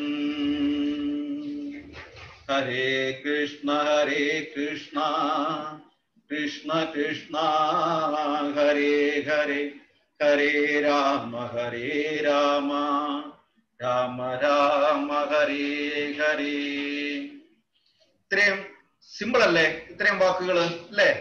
ഹരേ കൃഷ്ണ ഹരേ കൃഷ്ണ കൃഷ്ണ കൃഷ്ണ ഹരേ ഹരേ ഹരേ രാമ ഹരേ രാമ രാമ രാമ ഹരേ ഹരേ ഇത്രയും സിമ്പിൾ അല്ലേ ഇത്രയും വാക്കുകൾ അല്ലേ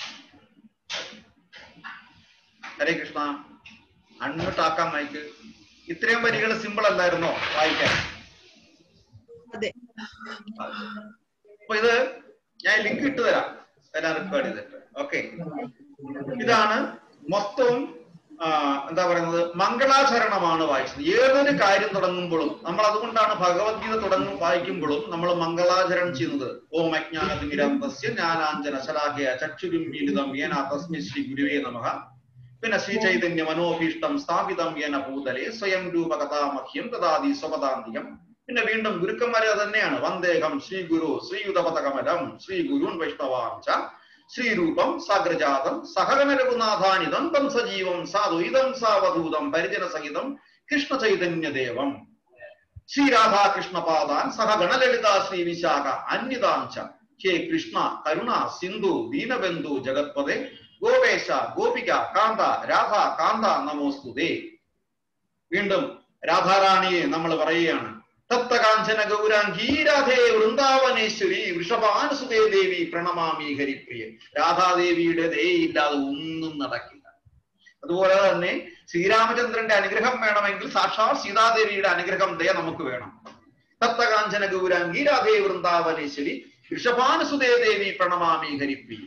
ഹരേ കൃഷ്ണ അൺമ്യൂട്ടാക്കാം മൈക്ക് ഇത്രയും വരികൾ സിമ്പിൾ അല്ലായിരുന്നോ വായിക്കാൻ അതെ അപ്പൊ ഇത് ഞാൻ ലിങ്ക് ഇട്ട് തരാം എല്ലാം റെക്കോർഡ് ചെയ്തിട്ട് ഓക്കെ ഇതാണ് മൊത്തവും ആ, എന്താ പറയുന്നത് മംഗളാചരണമാണ് വായിച്ചത് ഏതൊരു കാര്യം തുടങ്ങുമ്പോഴും നമ്മൾ അതുകൊണ്ടാണ് ഭഗവത്ഗീത തുടങ്ങും വായിക്കുമ്പോഴും നമ്മൾ മംഗളാചരണം ചെയ്യുന്നത് ഓം അജ്ഞാനതിമിരന്തസ്യ ജ്ഞാനാഞ്ജന ശലാഖയ ചക്ഷുരും മീലിതം യേന തസ്മി ശ്രീ ഗുരുവേ നമഃ പിന്നെ ശ്രീ ചൈതന്യ മനോഭീഷ്ടം സ്ഥാപിതം യേന ഭൂതലെ സ്വയം രൂപകഥാമഹ്യം തഥാതി സ്വപദാന്തികം പിന്നെ വീണ്ടും ഗുരുക്കന്മാരെ അത് തന്നെയാണ് വന്ദേഹം ശ്രീ ഗുരു ശ്രീയുതപതകമലം ശ്രീ ഗുരുൻ വൈഷ്ണവാംച ശ്രീരൂപം സാഗ്രജാതം സഹഗന രഘുനാഥാനിതം തം സജീവം സാധുയിതം സാവധൂതം പരിജന സഹിതം കൃഷ്ണ ചൈതന്യദേവം ശ്രീ രാധാകൃഷ്ണപാദാൻ സഹഗണലളിത ശ്രീ വിശാഖ അന്യതാംച ഹേ കൃഷ്ണ കരുണ സിന്ധു ദീനബന്ധു ജഗത്പദേ ഗോപേശ ഗോപിക കാന്ത രാധ കാന്ത നമോസ്തുതേ വീണ്ടും രാധാറാണിയെ നമ്മൾ പറയുകയാണ് തപ്തകാഞ്ചന ഗൗരാംഗീ രാധേ വൃന്ദാവനേശ്വരി വൃഷഭാനുസുതേ ദേവി പ്രണമാമി ഹരിപ്രിയ രാധാദേവിയുടെ ദയയില്ലാതെ ഒന്നും നടക്കില്ല അതുപോലെ തന്നെ ശ്രീരാമചന്ദ്രന്റെ അനുഗ്രഹം വേണമെങ്കിൽ സാക്ഷാത് സീതാദേവിയുടെ അനുഗ്രഹം ദയ നമുക്ക് വേണം തപ്തകാഞ്ചന ഗൗരാംഗീ രാധേ വൃന്ദാവനേശ്വരി വൃഷഭാനുസുതേ ദേവി പ്രണമാമി ഹരിപ്രിയ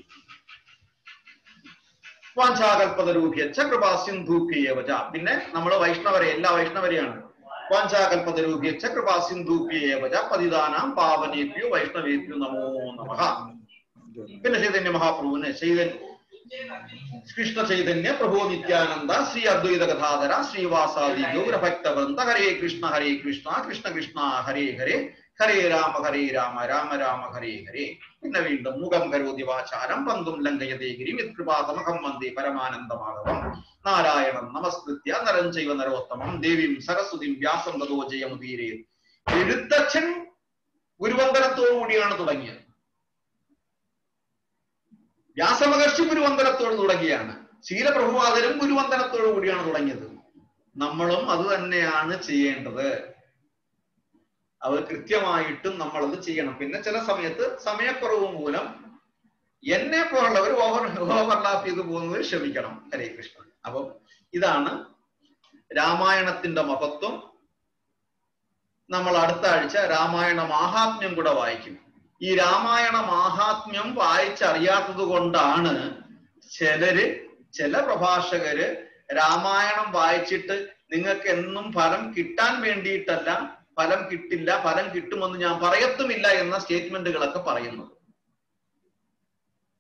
വാഞ്ചാകൽപതരൂപ്യച്ച കൃപാ സിന്ധൂപ്യേവച പിന്നെ നമ്മൾ വൈഷ്ണവരെ എല്ലാ വൈഷ്ണവരെയാണ് വാഞ്ചാകൽപതരൂപ്യച്ച കൃപാ സിന്ധൂപ്യേവച പതിതാനാം പാവനേഭ്യോ വൈഷ്ണവേഭ്യോ നമോ നമഃ പിന്നെ ചൈതന്യ മഹാപ്രഭുവിന് ചൈതന്യ കൃഷ്ണ ചൈതന്യ പ്രഭു നിത്യാനന്ദ ശ്രീ അദ്വൈത കഥാധര ശ്രീവാസാദി ഗൗരഭക്തവൃന്ദ ഹരേ കൃഷ്ണ ഹരേ കൃഷ്ണ കൃഷ്ണ കൃഷ്ണ ഹരേ ഹരേ ഹരേ രാമ ഹരേ രാമ രാമ രാമ ഹരേ ഹരേ പിന്നെ വീണ്ടും മുഖം കരോതി വാചാരം പന്തും ലംഘയതേ ഗിരി വിത്കൃപാതമഹം വന്ദേ പരമാനന്ദമാധവം നാരായണം നമസ്കൃത്യ നരം ചൈവ നരോത്തമം ദേവീം സരസ്വതിം വ്യാസം തതോ ജയമുദീരേ എഴുത്തച്ഛൻ ഗുരുവന്ദനത്തോടു കൂടിയാണ് തുടങ്ങിയത് വ്യാസമഹർഷി ഗുരുവന്ദനത്തോട് തുടങ്ങിയാണ് ശീലപ്രഭുവാദരും ഗുരുവന്ദനത്തോടു കൂടിയാണ് തുടങ്ങിയത് നമ്മളും അത് തന്നെയാണ് ചെയ്യേണ്ടത് അത് കൃത്യമായിട്ടും നമ്മൾ അത് ചെയ്യണം പിന്നെ ചില സമയത്ത് സമയക്കുറവ് മൂലം എന്നെ പോലുള്ളവർ ഓവർ ഓവർലാപ്പ് ചെയ്ത് പോകുന്നത് ക്ഷമിക്കണം ഹരേ കൃഷ്ണ അപ്പം ഇതാണ് രാമായണത്തിന്റെ മഹത്വം നമ്മൾ അടുത്ത ആഴ്ച രാമായണ മാഹാത്മ്യം കൂടെ വായിക്കും ഈ രാമായണ മാഹാത്മ്യം വായിച്ചറിയാത്തത് കൊണ്ടാണ് ചിലര് ചില പ്രഭാഷകര് രാമായണം വായിച്ചിട്ട് നിങ്ങൾക്ക് എന്നും ഫലം കിട്ടാൻ വേണ്ടിയിട്ടല്ല ഫലം കിട്ടില്ല ഫലം കിട്ടുമെന്ന് ഞാൻ പറയത്തുമില്ല എന്ന സ്റ്റേറ്റ്മെന്റുകളൊക്കെ പറയുന്നത്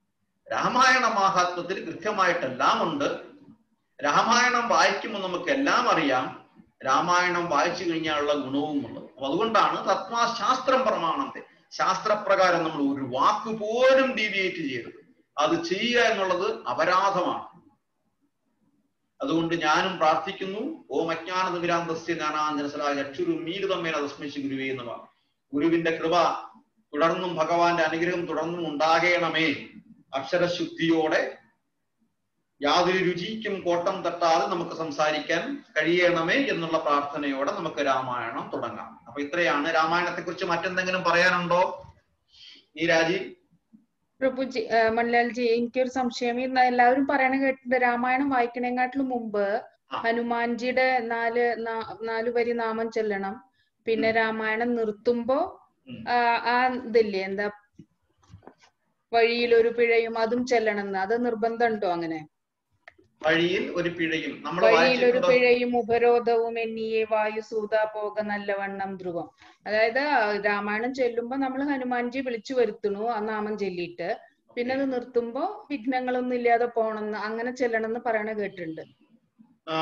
രാമായണ മാഹാത്മ്യത്തിൽ കൃത്യമായിട്ടെല്ലാം ഉണ്ട് രാമായണം വായിക്കുമ്പോൾ നമുക്ക് എല്ലാം അറിയാം രാമായണം വായിച്ചു കഴിഞ്ഞാലുള്ള ഗുണവും ഉണ്ട് അപ്പൊ അതുകൊണ്ടാണ് തത്വശാസ്ത്രം പ്രമാണത്തെ ശാസ്ത്രപ്രകാരം നമ്മൾ ഒരു വാക്ക് പോലും ഡീവിയേറ്റ് ചെയ്യരുത് അത് ചെയ്യുക എന്നുള്ളത് അപരാധമാണ് അതുകൊണ്ട് ഞാനും പ്രാർത്ഥിക്കുന്നു ഓം അജ്ഞാനതിരാന്തസ്യ ജ്ഞാനാഞ്ജനസലായ ചക്ഷുരു മീരുതമ്മേന തസ്മിച്ച് ഗുരുവേ എന്നുവ ഗുരുവിന്റെ കൃപ തുടർന്നും ഭഗവാന്റെ അനുഗ്രഹം തുടർന്നും ഉണ്ടാകേണമേ അക്ഷരശുദ്ധിയോടെ യാതൊരു രുചിക്കും കോട്ടം തട്ടാതെ നമുക്ക് സംസാരിക്കാൻ കഴിയണമേ എന്നുള്ള പ്രാർത്ഥനയോടെ നമുക്ക് രാമായണം തുടങ്ങാം അപ്പൊ ഇത്രയാണ് രാമായണത്തെ കുറിച്ച് മറ്റെന്തെങ്കിലും പറയാനുണ്ടോ നീ രാജി പ്രഭുജി ആ, മണിലാൽജി എനിക്കൊരു സംശയം ഈ ന- എല്ലാവരും പറയണ കേട്ടിട്ടുണ്ട് രാമായണം വായിക്കണേക്കാട്ടിലും മുമ്പ് ആ. ഹനുമാൻജിയുടെ നാല് നാ- നാല് വരി നാമം ചെല്ലണം പിന്നെ രാമായണം നിർത്തുമ്പോ ഉം. ആ ആ ഇതില്ലേ എന്താ വഴിയിൽ ഒരു പിഴയും അതും ചെല്ലണമെന്ന് അത് നിർബന്ധമുണ്ടോ അങ്ങനെ വഴിയിൽ ഒരു പിഴയും നമ്മൾ വഴിയിൽ ഒരു വായിച്ചിട്ടുണ്ടോ പിഴയും ഉപരോധവും എന്നിയെ വായു സൂത പോക നല്ലവണ്ണം ധ്രുവം അതായത് ആ, രാമായണം ചെല്ലുമ്പോ നമ്മൾ ഹനുമാൻജി വിളിച്ചു വരുത്തണു ആ നാമം ചൊല്ലിയിട്ട് പിന്നെ അത് നിർത്തുമ്പോ വിഘ്നങ്ങളൊന്നും ഇല്ലാതെ പോണെന്ന് അങ്ങനെ ചെല്ലണമെന്ന് പറയണ കേട്ടിട്ടുണ്ട് ആ,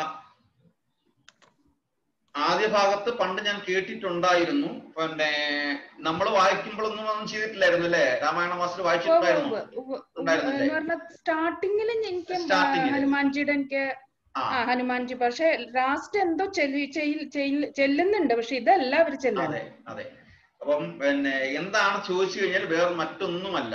ആദ്യ ഭാഗത്ത് പണ്ട് ഞാൻ കേട്ടിട്ടുണ്ടായിരുന്നു പിന്നെ നമ്മൾ വായിക്കുമ്പോഴൊന്നും ഒന്നും ചെയ്തിട്ടില്ലായിരുന്നു അല്ലേ രാമായണ മാസത്തിൽ വായിച്ചിട്ടുണ്ടായിരുന്നു ഉണ്ടായിരുന്നില്ലേ? എന്ന് പറഞ്ഞ സ്റ്റാർട്ടിങ്ങിൽ എനിക്ക് Starting ല്. ഹനുമാൻജിയുടെ എനിക്ക് ആ ആ ഹനുമാൻജി പക്ഷെ ലാസ്റ്റ് എന്തോ ചെല്ലി ചെയ്യിൽ- ചെയ്യിൽ- ചെല്ലുന്നുണ്ട് പക്ഷെ ഇതല്ല അവര് ചെല്ലണം അതെ അതെ അപ്പം പിന്നെ എന്താണ് ചോദിച്ചു കഴിഞ്ഞാൽ വേറെ മറ്റൊന്നുമല്ല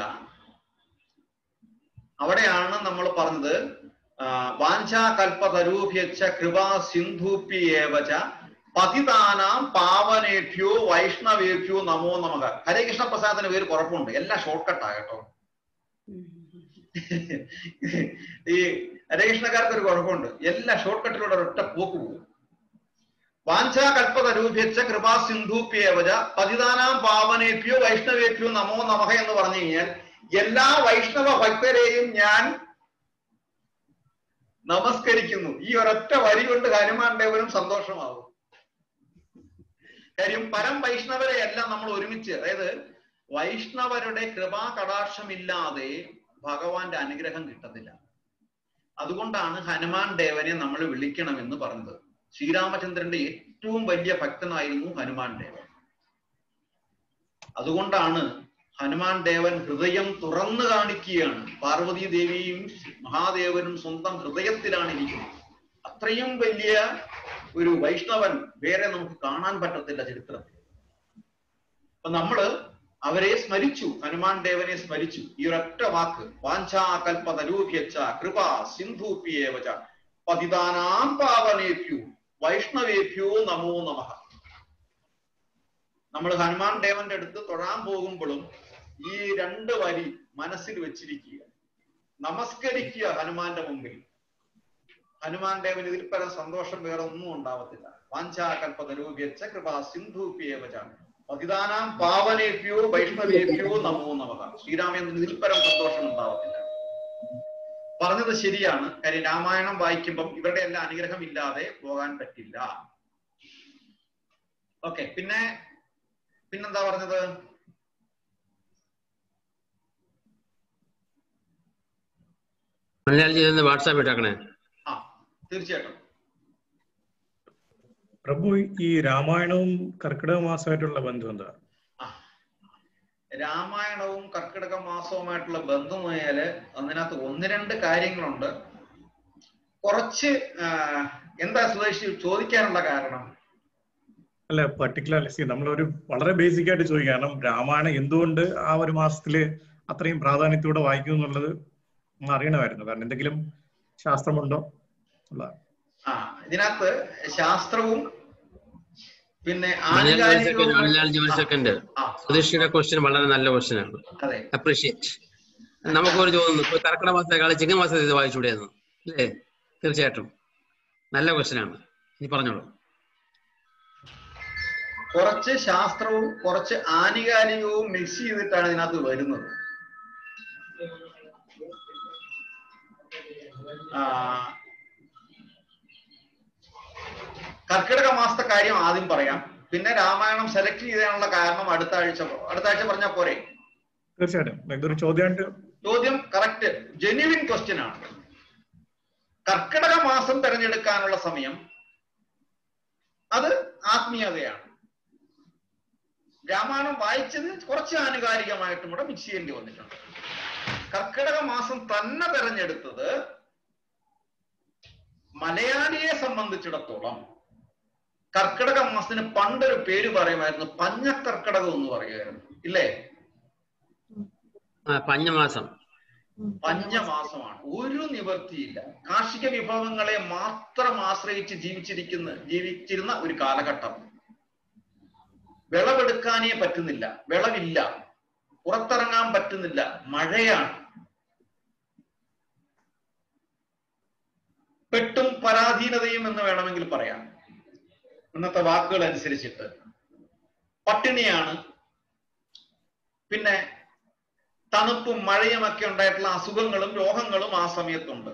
അവിടെയാണ് നമ്മൾ പറഞ്ഞത് വാഞ്ചാകൽപതരൂഭ്യച്ച കൃപാ സിന്ധൂപ്യേവച പതിതാനാം പാവനേഭ്യോ വൈഷ്ണവേഭ്യോ നമോ നമക ഹരേ കൃഷ്ണ പ്രസാദത്തിന് പേര് കുഴപ്പമുണ്ട് എല്ലാം ഷോർട്ട് കട്ടാ കേട്ടോ ഈ ഹരേകൃഷ്ണക്കാർക്ക് ഒരു കുഴപ്പമുണ്ട് എല്ലാ ഷോർട്ട് കട്ടിലൂടെ ഒരൊറ്റ പോക്ക് പോകും വാഞ്ചാകൽപതരൂഭ്യച്ച കൃപാ സിന്ധൂപ്യേവച പതിതാനാം പാവനേഭ്യോ വൈഷ്ണവേഭ്യോ നമോ നമഹ എന്ന് പറഞ്ഞു കഴിഞ്ഞാൽ എല്ലാ വൈഷ്ണവ ഭക്തരെയും ഞാൻ നമസ്കരിക്കുന്നു ഈ ഒരൊറ്റ വരി കൊണ്ട് ഹനുമാൻ ദേവനും സന്തോഷമാവും കാര്യം പരം വൈഷ്ണവരെ എല്ലാം നമ്മൾ ഒരുമിച്ച് അതായത് വൈഷ്ണവരുടെ കൃപാ കടാക്ഷമില്ലാതെ ഭഗവാന്റെ അനുഗ്രഹം കിട്ടത്തില്ല അതുകൊണ്ടാണ് ഹനുമാൻ ദേവനെ നമ്മൾ വിളിക്കണമെന്ന് പറഞ്ഞത് ശ്രീരാമചന്ദ്രന്റെ ഏറ്റവും വലിയ ഭക്തനായിരുന്നു ഹനുമാൻ ദേവൻ അതുകൊണ്ടാണ് ഹനുമാൻ ദേവൻ ഹൃദയം തുറന്നു കാണിക്കുകയാണ് പാർവതി ദേവിയും മഹാദേവനും സ്വന്തം ഹൃദയത്തിലാണ് ഇരിക്കുന്നത് അത്രയും വലിയ ഒരു വൈഷ്ണവൻ വേറെ നമുക്ക് കാണാൻ പറ്റത്തില്ല ചരിത്രത്തിൽ അപ്പൊ നമ്മള് അവരെ സ്മരിച്ചു ഹനുമാൻ ദേവനെ സ്മരിച്ചു ഈ ഒരൊറ്റ വാക്ക് വാഞ്ചാകൽപതരൂപ്യച്ച കൃപ സിന്ധൂപ്യേവച പതിതാനാം പാവനേഭ്യോ വൈഷ്ണവേഭ്യോ നമോ നമഃ നമ്മൾ ഹനുമാൻ ദേവന്റെ അടുത്ത് തൊഴാൻ പോകുമ്പോഴും ഈ രണ്ട് വരി മനസ്സിൽ വെച്ചിരിക്കുക നമസ്കരിക്കുക ഹനുമാന്റെ മുമ്പിൽ ഹനുമാൻ ദേവൻ ഇതിൽ പരം സന്തോഷം വേറെ ഒന്നും ഉണ്ടാവത്തില്ല വാഞ്ചാകൽപതരൂപ്യച്ച കൃപ സിന്ധൂപ്യേവച പതിതാനാം പാവനേഭ്യോ വൈഷ്ണവേഭ്യോ നമോ നമഃ ശ്രീരാമേന്ദ്രൻ ഇതിൽ പരം സന്തോഷം ഉണ്ടാവത്തില്ല പറഞ്ഞത് ശരിയാണ് കാര്യം രാമായണം വായിക്കുമ്പം ഇവരുടെ എല്ലാം അനുഗ്രഹം ഇല്ലാതെ പോകാൻ പറ്റില്ല ഓക്കെ പിന്നെ പിന്നെന്താ പറഞ്ഞത് മലയാളി ഇതൊന്ന് വാട്സാപ്പ് ഇട്ടാക്കണേ ആ തീർച്ചയായിട്ടും പ്രഭു ഈ രാമായണവും കർക്കിടക മാസമായിട്ടുള്ള ബന്ധം എന്താ ആ രാമായണവും കർക്കിടക മാസവുമായിട്ടുള്ള ബന്ധമായാല് അതിനകത്ത് ഒന്ന് രണ്ട് കാര്യങ്ങളുണ്ട് കുറച്ച് ആ, എന്താ സുധേഷ് ചോദിക്കാനുള്ള കാരണം അല്ല പർട്ടിക്കുലർ സി നമ്മളൊരു വളരെ ബേസിക് ആയിട്ട് ചോദിക്കുക കാരണം രാമായണം എന്തുകൊണ്ട് ആ ഒരു മാസത്തില് അത്രയും പ്രാധാന്യത്തോടെ വായിക്കുന്നു എന്നുള്ളത് ഒന്ന് അറിയണമായിരുന്നു കാരണം എന്തെങ്കിലും ശാസ്ത്രമുണ്ടോ ഉള്ള ആ ഇതിനകത്ത് ശാസ്ത്രവും പിന്നെ മലയാളി സെക്കൻഡ് ആനുകാലികവും മലയാളി ഒരു സെക്കൻഡ് ആ, സുധീഷിയുടെ ക്വസ്റ്റ്യൻ വളരെ നല്ല ക്വസ്റ്റ്യൻ ആണ് അതെ അപ്രീഷിയേറ്റ് നമുക്കൊരു തോന്നുന്നു ഇപ്പൊ കർക്കിടക മാസത്തെക്കാളും ചിങ്ങ മാസത്തിൽ ഇത് വായിച്ചുകൂടെയെന്ന് അല്ലേ തീർച്ചയായിട്ടും നല്ല ക്വസ്റ്റ്യൻ ആണ് നീ പറഞ്ഞോളൂ കുറച്ച് ശാസ്ത്രവും കുറച്ച് ആനുകാലികവും മിക്സ് ചെയ്തിട്ടാണ് ഇതിനകത്ത് വരുന്നത് ആ, കർക്കിടക മാസത്തെ കാര്യം ആദ്യം പറയാം പിന്നെ രാമായണം സെലക്ട് ചെയ്യാനുള്ള കാരണം അടുത്ത ആഴ്ച അടുത്ത ആഴ്ച പറഞ്ഞാൽ പോരെ തീർച്ചയായിട്ടും ഇതൊരു ചോദ്യമായിട്ട് ചോദ്യം കറക്റ്റ് ജെന്യുവിൻ ക്വസ്റ്റ്യൻ ആണ് കർക്കിടക മാസം തിരഞ്ഞെടുക്കാനുള്ള സമയം അത് ആത്മീയതയാണ് രാമായണം വായിച്ചത് കുറച്ച് ആനുകാലികമായിട്ടും കൂടെ മിക്സ് ചെയ്യേണ്ടി വന്നിട്ടുണ്ട് കർക്കിടക മാസം തന്നെ തിരഞ്ഞെടുത്തത് മലയാളിയെ സംബന്ധിച്ചിടത്തോളം കർക്കിടക മാസത്തിന് പണ്ടൊരു പേര് പറയുമായിരുന്നു പഞ്ഞക്കർക്കിടകം എന്ന് പറയുമായിരുന്നു ഇല്ലേ ആ പഞ്ഞമാസം പഞ്ഞമാസമാണ് ഒരു നിവർത്തിയില്ല കാർഷിക വിഭവങ്ങളെ മാത്രം ആശ്രയിച്ച് ജീവിച്ചിരിക്കുന്ന ജീവിച്ചിരുന്ന ഒരു കാലഘട്ടം വിളവെടുക്കാനേ പറ്റുന്നില്ല വിളവില്ല പുറത്തിറങ്ങാൻ പറ്റുന്നില്ല മഴയാണ് പെട്ടും പരാധീനതയും എന്ന് വേണമെങ്കിൽ പറയാം ഇന്നത്തെ വാക്കുകൾ അനുസരിച്ചിട്ട് പട്ടിണിയാണ് പിന്നെ തണുപ്പും മഴയും ഒക്കെ ഉണ്ടായിട്ടുള്ള അസുഖങ്ങളും രോഗങ്ങളും ആ സമയത്തുണ്ട്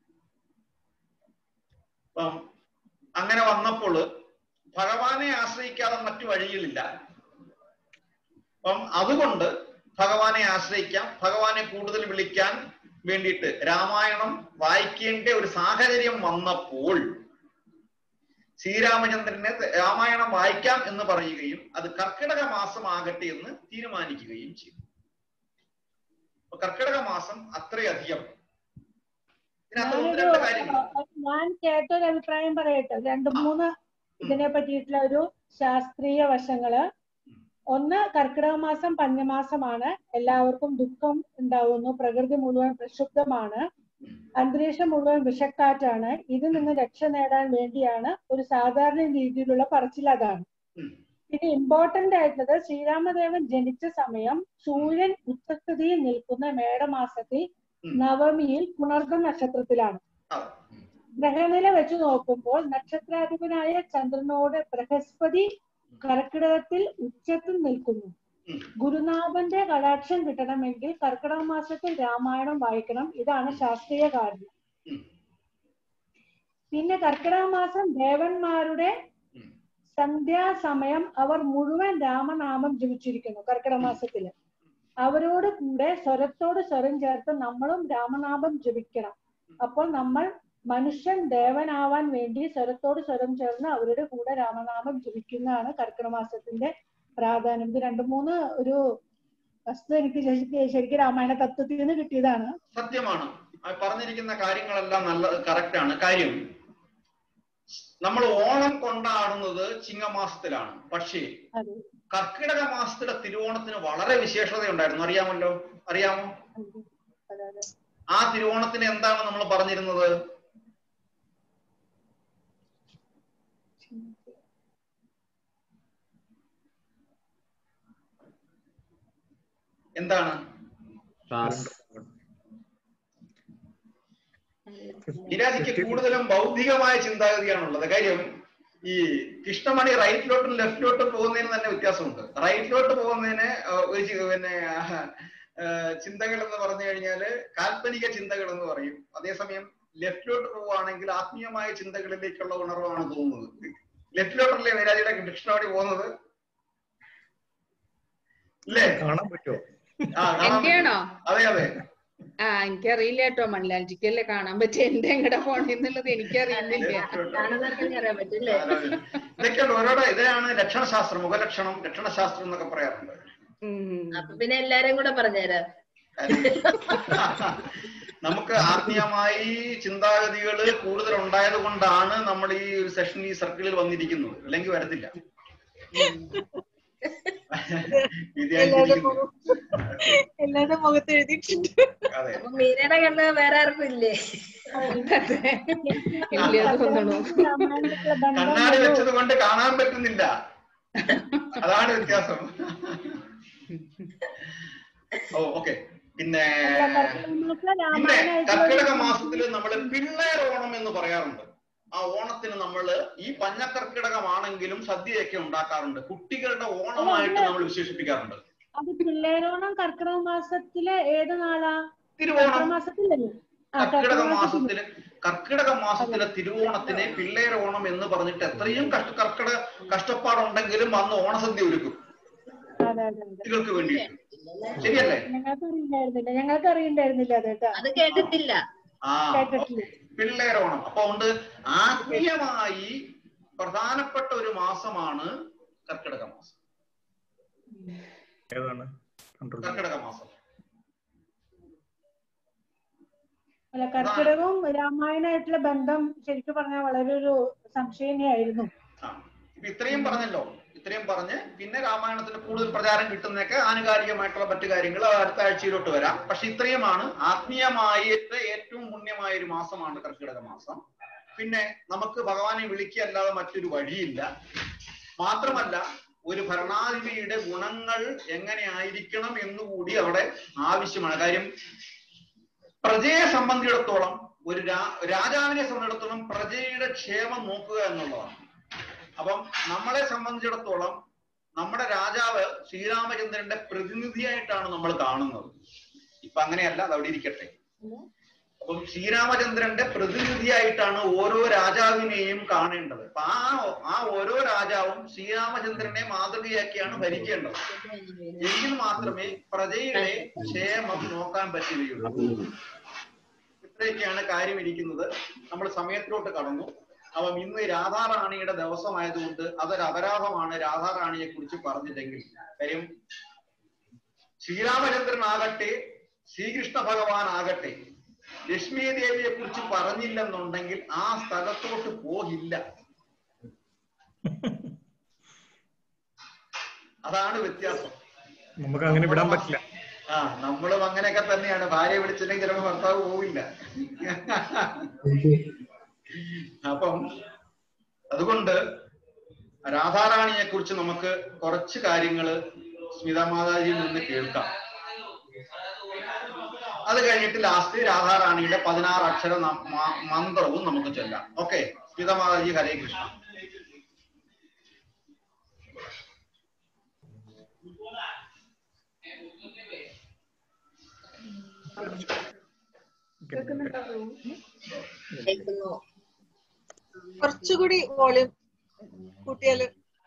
അപ്പം അങ്ങനെ വന്നപ്പോൾ ഭഗവാനെ ആശ്രയിക്കാതെ മറ്റു വഴികളില്ല അപ്പം അതുകൊണ്ട് ഭഗവാനെ ആശ്രയിക്കാം ഭഗവാനെ കൂടുതൽ വിളിക്കാൻ വേണ്ടിയിട്ട് രാമായണം വായിക്കേണ്ട ഒരു സാഹചര്യം വന്നപ്പോൾ ശ്രീരാമചന്ദ്രനെ രാമായണം വായിക്കാം എന്ന് പറയുകയും അത് കർക്കിടക മാസമാകട്ടെ എന്ന് തീരുമാനിക്കുകയും ചെയ്തു അപ്പൊ കർക്കിടക മാസം അത്രയധികം ഇതിനകത്ത് ഒന്ന് രണ്ട് കാര്യങ്ങൾ ഞാൻ കേട്ടൊരു അഭിപ്രായം പറയട്ടെ രണ്ട് മൂന്ന് ഇതിനെ പറ്റിയിട്ടുള്ള ഒരു ശാസ്ത്രീയ വശങ്ങള് ഒന്ന് കർക്കിടക മാസം പഞ്ഞമാസമാണ് എല്ലാവർക്കും ദുഃഖം ഉണ്ടാവുന്നു പ്രകൃതി മുഴുവൻ പ്രക്ഷുബ്ധമാണ് അന്തരീക്ഷം മുഴുവൻ വിഷക്കാറ്റാണ് ഇതിൽ നിന്ന് രക്ഷ നേടാൻ വേണ്ടിയാണ് ഒരു സാധാരണ രീതിയിലുള്ള പറച്ചിൽ അതാണ് പിന്നെ ഇമ്പോർട്ടന്റ് ആയിട്ടുള്ളത് ശ്രീരാമദേവൻ ജനിച്ച സമയം സൂര്യൻ ഉച്ചസ്ഥിതിയിൽ നിൽക്കുന്ന മേടമാസത്തിൽ നവമിയിൽ പുണർദ നക്ഷത്രത്തിലാണ് ഗ്രഹനില വെച്ച് നോക്കുമ്പോൾ നക്ഷത്രാധിപനായ ചന്ദ്രനോട് ബൃഹസ്പതി കർക്കിടകത്തിൽ ഉച്ചത്തിൽ നിൽക്കുന്നു ഗുരുനാഥന്റെ കടാക്ഷം കിട്ടണമെങ്കിൽ കർക്കിടക മാസത്തിൽ രാമായണം വായിക്കണം ഇതാണ് ശാസ്ത്രീയ കാരണം പിന്നെ കർക്കിടക മാസം ദേവന്മാരുടെ സന്ധ്യാസമയം അവർ മുഴുവൻ രാമനാമം ജപിച്ചിരിക്കുന്നു കർക്കിടക മാസത്തില് അവരോട് കൂടെ സ്വരത്തോട് സ്വരം ചേർത്ത് നമ്മളും രാമനാമം ജപിക്കണം അപ്പോൾ നമ്മൾ മനുഷ്യൻ ദേവനാവാൻ വേണ്ടി സ്വരത്തോട് സ്വരം ചേർന്ന് അവരുടെ കൂടെ രാമനാമം ജപിക്കുന്നതാണ് കർക്കിടക മാസത്തിന്റെ പ്രാധാന്യം ഇത് രണ്ടു മൂന്ന് ഒരു വസ്തു എനിക്ക് ശരിക്കും ശരിക്കും രാമായണ തത്വത്തിൽ നിന്ന് കിട്ടിയതാണ് സത്യമാണ് ആ പറഞ്ഞിരിക്കുന്ന കാര്യങ്ങളെല്ലാം നല്ല കറക്റ്റ് ആണ് കാര്യം നമ്മൾ ഓണം കൊണ്ടാടുന്നത് ചിങ്ങമാസത്തിലാണ് പക്ഷേ അതെ കർക്കിടക മാസത്തിലെ തിരുവോണത്തിന് വളരെ വിശേഷത ഉണ്ടായിരുന്നു അറിയാമല്ലോ അറിയാമോ അതെ അതെ ആ തിരുവോണത്തിന് എന്താണ് നമ്മൾ പറഞ്ഞിരുന്നത് എന്താണ് പാസ് നിരാജിക്ക് കൂടുതലും ബൗദ്ധികമായ ചിന്താഗതിയാണുള്ളത് കാര്യം ഈ കൃഷ്ണമണി റൈറ്റിലോട്ടും ലെഫ്റ്റിലോട്ടും പോകുന്നതിന് തന്നെ വ്യത്യാസമുണ്ട് റൈറ്റിലോട്ട് പോകുന്നതിന് ആ, ഒരു ചി- പിന്നെ ആ, ചിന്തകൾ എന്ന് പറഞ്ഞു കഴിഞ്ഞാല് കാൽപ്പനിക ചിന്തകൾ എന്ന് പറയും അതേസമയം ലെഫ്റ്റിലോട്ട് പോവുകയാണെങ്കിൽ ആത്മീയമായ ചിന്തകളിലേക്കുള്ള ഉണർവാണ് തോന്നുന്നത് ലെഫ്റ്റിലോട്ടല്ലേ നിരാജിയുടെ കൃഷ്ണമണി പോകുന്നത് ഇല്ലേ കാണാൻ പറ്റുമോ ആ കാണാൻ പറ്റും. എന്റെയാണോ അതെ അതെ ആ എനിക്കറിയില്ല കേട്ടോ മണിലാൽജിക്കല്ലേ കാണാൻ പറ്റിയ എന്റെ എങ്ങടെ പോണെന്നുള്ളത് എനിക്കറിയുന്നില്ല കാണുന്നവർക്ക് അറിയാൻ പറ്റില്ലേ ഇതൊക്കെയാണ് ഓരോരോ ഇതിനാണ് ലക്ഷണശാസ്ത്രം മുഖലക്ഷണം ലക്ഷണശാസ്ത്രം എന്നൊക്കെ പറയാറുണ്ട് ഉം. അപ്പൊ പിന്നെ എല്ലാരും കൂടെ പറഞ്ഞുതരാം നമുക്ക് ആത്മീയമായി ചിന്താഗതികൾ കൂടുതൽ ഉണ്ടായത് കൊണ്ടാണ് നമ്മൾ ഈ ഒരു സെഷൻ ഈ സർക്കിളിൽ വന്നിരിക്കുന്നത് അല്ലെങ്കിൽ വരത്തില്ല എല്ലാവരുടെ വിദ്യാർത്ഥി മുഖം എല്ലാവരുടെ മുഖത്ത് എഴുതിയിട്ടുണ്ട് അതെ അപ്പൊ മീരയുടെ കണ്ണ് വേറെ ആർക്കും ഇല്ലേ ഇല്ല തോന്നണു രാമായണത്തിലെ ബന്ധം കണ്ണാടി ഒരു- വെച്ചത് കൊണ്ട് കാണാൻ പറ്റുന്നില്ല അതാണ് വ്യത്യാസം ഓ ഓക്കെ പിന്നെ കർക്കിടക മാസത്തിലെ പിന്നെ രാമായണം കർക്കിടക മാസത്തില് നമ്മൾ പിള്ളേർ ഓണം എന്ന് പറയാറുണ്ട് ആ ഓണത്തിന് നമ്മൾ ഈ പഞ്ഞക്കർക്കിടകമാണെങ്കിലും സദ്യയൊക്കെ ഉണ്ടാക്കാറുണ്ട് കുട്ടികളുടെ ഓണമായിട്ട് നമ്മൾ വിശേഷിപ്പിക്കാറുണ്ട് അത് പിള്ളേരോണം കർക്കിടക മാസത്തിലെ ഏത് നാളാ കർക്കിടക തിരുവോണം മാസത്തിലല്ലേ ആ കർക്കിടക കർക്കിടക മാസത്തിൽ മാസത്തില് കർക്കിടക മാസത്തിലെ തിരുവോണത്തിനെ പിള്ളേരോണം എന്ന് പറഞ്ഞിട്ട് എത്രയും കഷ്ട കർക്കിടക കഷ്ടപ്പാടുണ്ടെങ്കിലും അന്ന് ഓണസദ്യ ഒരുക്കും അതെ അതെ അതെ കുട്ടികൾക്ക് വേണ്ടിയിട്ട് ശരിയല്ലേ ഞങ്ങൾക്ക് അറിയണ്ടായിരുന്നില്ല ഞങ്ങൾക്ക് അറിയണ്ടായിരുന്നില്ല അത് കേട്ടോ അത് കേട്ടിട്ടില്ല ആ കേട്ടിട്ടില്ല പിള്ളേരോണം അപ്പൊ അതുകൊണ്ട് ആത്മീയമായി പ്രധാനപ്പെട്ട ഒരു മാസമാണ് കർക്കിടക മാസം ഏതാണ് കൺട്രോൾ കർക്കിടക മാസം അല്ല കർക്കിടകവും രാമായണമായിട്ടുള്ള ബന്ധം ശരിക്കും പറഞ്ഞാൽ വളരെ ഒരു സംശയനെയായിരുന്നു ആ ഇപ്പൊ ഇത്രയും പറഞ്ഞല്ലോ ഇത്രയും പറഞ്ഞ് പിന്നെ രാമായണത്തിന് കൂടുതൽ പ്രചാരം കിട്ടുന്നതൊക്കെ ആനുകാലികമായിട്ടുള്ള മറ്റു കാര്യങ്ങൾ അടുത്ത ആഴ്ചയിലോട്ട് വരാം പക്ഷെ ഇത്രയുമാണ് ആത്മീയമായിട്ട് ഏറ്റവും പുണ്യമായ ഒരു മാസമാണ് കർക്കിടക മാസം പിന്നെ നമുക്ക് ഭഗവാനെ വിളിക്കല്ലാതെ മറ്റൊരു വഴിയില്ല മാത്രമല്ല ഒരു ഭരണാധിപതിയുടെ ഗുണങ്ങൾ എങ്ങനെ ആയിരിക്കണം എന്നുകൂടി അവിടെ ആവശ്യമാണ് കാര്യം പ്രജയെ സംബന്ധിച്ചിടത്തോളം ഒരു രാ- രാജാവിനെ സംബന്ധിച്ചിടത്തോളം പ്രജയുടെ ക്ഷേമം നോക്കുക എന്നുള്ളതാണ് അപ്പം നമ്മളെ സംബന്ധിച്ചിടത്തോളം നമ്മുടെ രാജാവ് ശ്രീരാമചന്ദ്രന്റെ പ്രതിനിധിയായിട്ടാണ് നമ്മൾ കാണുന്നത് ഇപ്പൊ അങ്ങനെയല്ല അത് അവിടെ ഇരിക്കട്ടെ അപ്പം ശ്രീരാമചന്ദ്രന്റെ പ്രതിനിധിയായിട്ടാണ് ഓരോ രാജാവിനെയും കാണേണ്ടത് അപ്പൊ ആ ആ ഓരോ രാജാവും ശ്രീരാമചന്ദ്രനെ മാതൃകയാക്കിയാണ് ഭരിക്കേണ്ടത് എങ്കിൽ മാത്രമേ പ്രജയുടെ ക്ഷേമം നോക്കാൻ പറ്റുകയുള്ളൂ ഇത്രയൊക്കെയാണ് കാര്യം ഇരിക്കുന്നത് നമ്മൾ സമയത്തിലോട്ട് കടന്നു അപ്പം ഇന്ന് രാധാറാണിയുടെ ദിവസമായതുകൊണ്ട് അതൊരു അപരാധമാണ് രാധാറാണിയെ കുറിച്ച് പറഞ്ഞില്ലെങ്കിൽ കാര്യം ശ്രീരാമചന്ദ്രൻ ആകട്ടെ ശ്രീകൃഷ്ണ ഭഗവാൻ ആകട്ടെ ലക്ഷ്മി ദേവിയെ കുറിച്ച് പറഞ്ഞില്ലെന്നുണ്ടെങ്കിൽ ആ സ്ഥലത്തോട്ട് പോകില്ല അതാണ് വ്യത്യാസം നമുക്ക് അങ്ങനെ വിടാൻ പറ്റില്ല ആ നമ്മളും അങ്ങനെയൊക്കെ തന്നെയാണ് ഭാര്യ വിളിച്ചില്ലെങ്കിൽ ചിലപ്പോൾ ഭർത്താവ് പോവില്ല അപ്പം അതുകൊണ്ട് രാധാറാണിയെ കുറിച്ച് നമുക്ക് കുറച്ച് കാര്യങ്ങള് സ്മിത മാതാജിയിൽ നിന്ന് കേൾക്കാം അത് കഴിഞ്ഞിട്ട് ലാസ്റ്റ് രാധാറാണിയുടെ പതിനാറ് അക്ഷര ന- മ- മന്ത്രവും നമുക്ക് ചൊല്ലാം ഓക്കെ സ്മിത മാതാജി ഹരേ കൃഷ്ണ കേൾക്കുന്നു കുറച്ചുകൂടി വോളിയം കൂട്ടിയാല്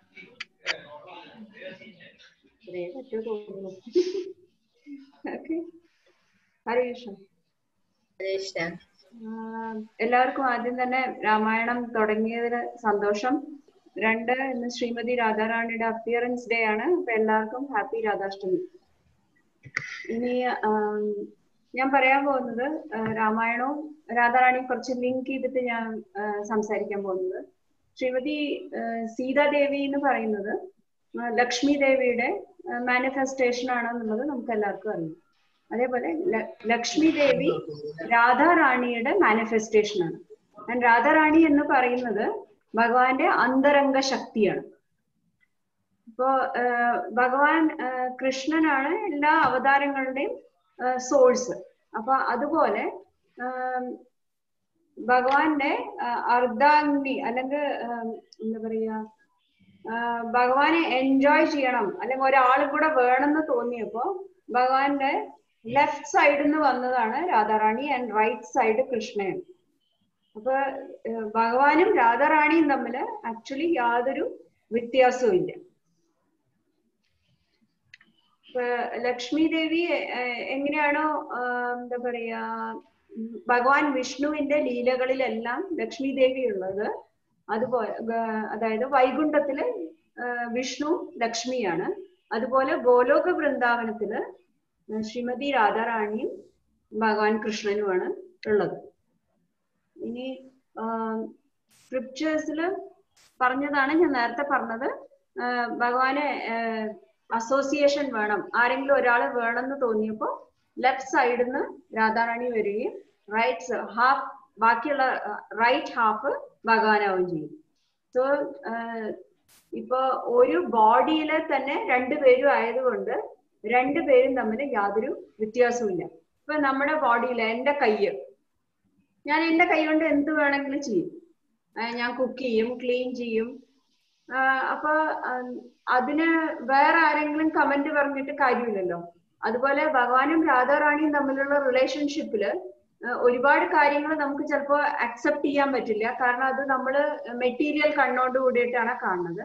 ഇത്രേ പറ്റൂ തോന്നുന്നു ഓക്കെ ഹരേ കൃഷ്ണ കൃഷ്ണ ആഹ് എല്ലാവർക്കും ആദ്യം തന്നെ രാമായണം തുടങ്ങിയതിന് സന്തോഷം രണ്ട് ഇന്ന് ശ്രീമതി രാധാറാണിയുടെ അപ്പിയറൻസ് ഡേ ആണ് അപ്പൊ എല്ലാവർക്കും ഹാപ്പി രാധാഷ്ടമി ഇനി ആം, ഞാൻ പറയാൻ പോകുന്നത് ആഹ് രാമായണവും രാധാറാണിയും കുറച്ച് ലിങ്ക് ചെയ്തിട്ട് ഞാൻ ആഹ് സംസാരിക്കാൻ പോകുന്നത് ശ്രീമതി ആഹ് സീതാദേവി എന്ന് പറയുന്നത് ആഹ് ലക്ഷ്മി ദേവിയുടെ മാനിഫെസ്റ്റേഷൻ ആണെന്നുള്ളത് നമുക്ക് എല്ലാവർക്കും അറിയാം അതേപോലെ ല- ലക്ഷ്മി ദേവി രാധാറാണിയുടെ മാനിഫെസ്റ്റേഷൻ ആണ് ആൻഡ് രാധാറാണി എന്ന് പറയുന്നത് ഭഗവാന്റെ അന്തരംഗ ശക്തിയാണ് ഇപ്പോ ആഹ് ഭഗവാൻ ആഹ് കൃഷ്ണനാണ് എല്ലാ അവതാരങ്ങളുടെയും സോഴ്സ് അപ്പൊ അതുപോലെ ആം, ഭഗവാന്റെ ആഹ് അർദ്ധാഗ്നി അല്ലെങ്കിൽ ആം, എന്താ പറയാ ആഹ് ഭഗവാനെ എൻജോയ് ചെയ്യണം അല്ലെങ്കിൽ ഒരാൾ കൂടെ വേണമെന്ന് തോന്നിയപ്പോ ഭഗവാന്റെ ലെഫ്റ്റ് സൈഡിൽ നിന്ന് വന്നതാണ് രാധാറാണി ആൻഡ് റൈറ്റ് സൈഡ് കൃഷ്ണയാണ് അപ്പൊ ഏഹ് ഭഗവാനും രാധാറാണിയും തമ്മിൽ ആക്ച്വലി യാതൊരു വ്യത്യാസവും ഇല്ല ഇപ്പൊ ലക്ഷ്മി ദേവി ഏഹ് എങ്ങനെയാണോ ആഹ് എന്താ പറയാ ഉം ഭഗവാൻ വിഷ്ണുവിന്റെ ലീലകളിലെല്ലാം ലക്ഷ്മി ദേവി ഉള്ളത് അതുപോലെ ഗ- അതായത് വൈകുണ്ഠത്തില് ആഹ് വിഷ്ണു ലക്ഷ്മിയാണ് അതുപോലെ ഗോലോക വൃന്ദാവനത്തില് ശ്രീമതി രാധാറാണിയും ഭഗവാൻ കൃഷ്ണനുമാണ് ഉള്ളത് ഇനി സ്ക്രിപ്റ്റേഴ്സിൽ പറഞ്ഞതാണ് ഞാൻ നേരത്തെ പറഞ്ഞത് ആഹ് ഭഗവാനെ അസോസിയേഷൻ വേണം ആരെങ്കിലും ഒരാൾ വേണമെന്ന് തോന്നിയപ്പോൾ ലെഫ്റ്റ് സൈഡിൽ നിന്ന് രാധാറാണി വരികയും റൈറ്റ് ഹാഫ് ബാക്കിയുള്ള റൈറ്റ് ഹാഫ് ഭഗവാനാവുകയും ചെയ്യും സോ ഇപ്പൊ ഒരു ബോഡിയിലെ തന്നെ രണ്ടുപേരും ആയതുകൊണ്ട് രണ്ടുപേരും തമ്മിൽ യാതൊരു വ്യത്യാസവും ഇല്ല ഇപ്പൊ നമ്മുടെ ബോഡിയിൽ എന്റെ കയ്യ് ഞാൻ എന്റെ കൈ കൊണ്ട് എന്ത് വേണമെങ്കിലും ചെയ്യും ആ, ഞാൻ കുക്ക് ചെയ്യും ക്ലീൻ ചെയ്യും ആ, അപ്പൊ ഉം, അതിന് വേറെ ആരെങ്കിലും കമന്റ് പറഞ്ഞിട്ട് കാര്യമില്ലല്ലോ അതുപോലെ ഭഗവാനും രാധാറാണിയും തമ്മിലുള്ള റിലേഷൻഷിപ്പില് ഒരുപാട് കാര്യങ്ങൾ നമുക്ക് ചിലപ്പോൾ അക്സെപ്റ്റ് ചെയ്യാൻ പറ്റില്ല കാരണം അത് നമ്മൾ മെറ്റീരിയൽ കണ്ണോട് കൂടിയിട്ടാണ് കാണുന്നത്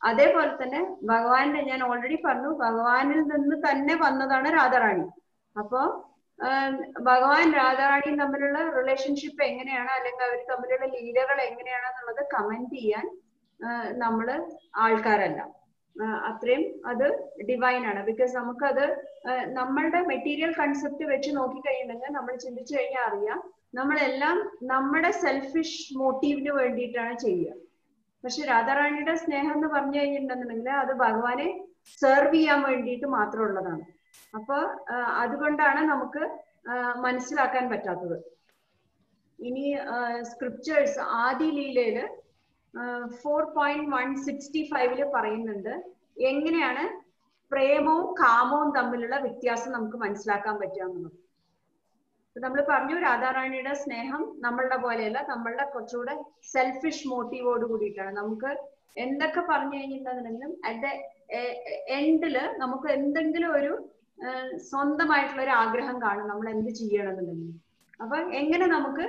അതേപോലെ തന്നെ ഭഗവാന്റെ ഞാൻ ഓൾറെഡി പറഞ്ഞു ഭഗവാനിൽ നിന്ന് തന്നെ വന്നതാണ് രാധാറാണി അപ്പോ ആഹ് ഭഗവാൻ രാധാറാണിയും തമ്മിലുള്ള റിലേഷൻഷിപ്പ് എങ്ങനെയാണ് അല്ലെങ്കിൽ അവർ തമ്മിലുള്ള ലീലകൾ എങ്ങനെയാണെന്നുള്ളത് കമന്റ് ചെയ്യാൻ ആഹ് നമ്മള് ആൾക്കാരല്ല ആഹ് അത്രയും അത് ഡിവൈൻ ആണ് ബിക്കോസ് നമുക്കത് ആഹ് നമ്മളുടെ മെറ്റീരിയൽ കൺസെപ്റ്റ് വെച്ച് നോക്കിക്കഴിഞ്ഞിട്ടുണ്ടെങ്കിൽ നമ്മൾ ചിന്തിച്ചു കഴിഞ്ഞാൽ അറിയാം നമ്മളെല്ലാം നമ്മുടെ സെൽഫിഷ് മോട്ടീവിന് വേണ്ടിയിട്ടാണ് ചെയ്യുക പക്ഷെ രാധാറാണിയുടെ സ്നേഹം എന്ന് പറഞ്ഞു കഴിഞ്ഞിട്ടുണ്ടെന്നുണ്ടെങ്കിൽ അത് ഭഗവാനെ സെർവ് ചെയ്യാൻ വേണ്ടിയിട്ട് മാത്രമുള്ളതാണ് അപ്പൊ ആഹ് അതുകൊണ്ടാണ് നമുക്ക് ആഹ് മനസ്സിലാക്കാൻ പറ്റാത്തത് ഇനി സ്ക്രിപ്റ്റേഴ്സ് ആദി ലീലയില് ഫോർ പോയിന്റ് വൺ സിക്സ്റ്റി ഫൈവില് പറയുന്നുണ്ട് എങ്ങനെയാണ് പ്രേമവും കാമവും തമ്മിലുള്ള വ്യത്യാസം നമുക്ക് മനസ്സിലാക്കാൻ പറ്റുക എന്നുള്ളത് നമ്മൾ പറഞ്ഞു രാധാറാണിയുടെ സ്നേഹം നമ്മളുടെ പോലെയല്ല നമ്മളുടെ കുറച്ചുകൂടെ സെൽഫിഷ് മോട്ടീവോട് കൂടിയിട്ടാണ് നമുക്ക് എന്തൊക്കെ പറഞ്ഞു കഴിഞ്ഞിട്ടുണ്ടെങ്കിലും അറ്റ് ദ എൻഡില് നമുക്ക് എന്തെങ്കിലും ഒരു ആഹ് സ്വന്തമായിട്ടുള്ള ഒരു ആഗ്രഹം കാണും നമ്മൾ എന്ത് ചെയ്യണമെന്നുണ്ടെങ്കിൽ അപ്പൊ എങ്ങനെ നമുക്ക്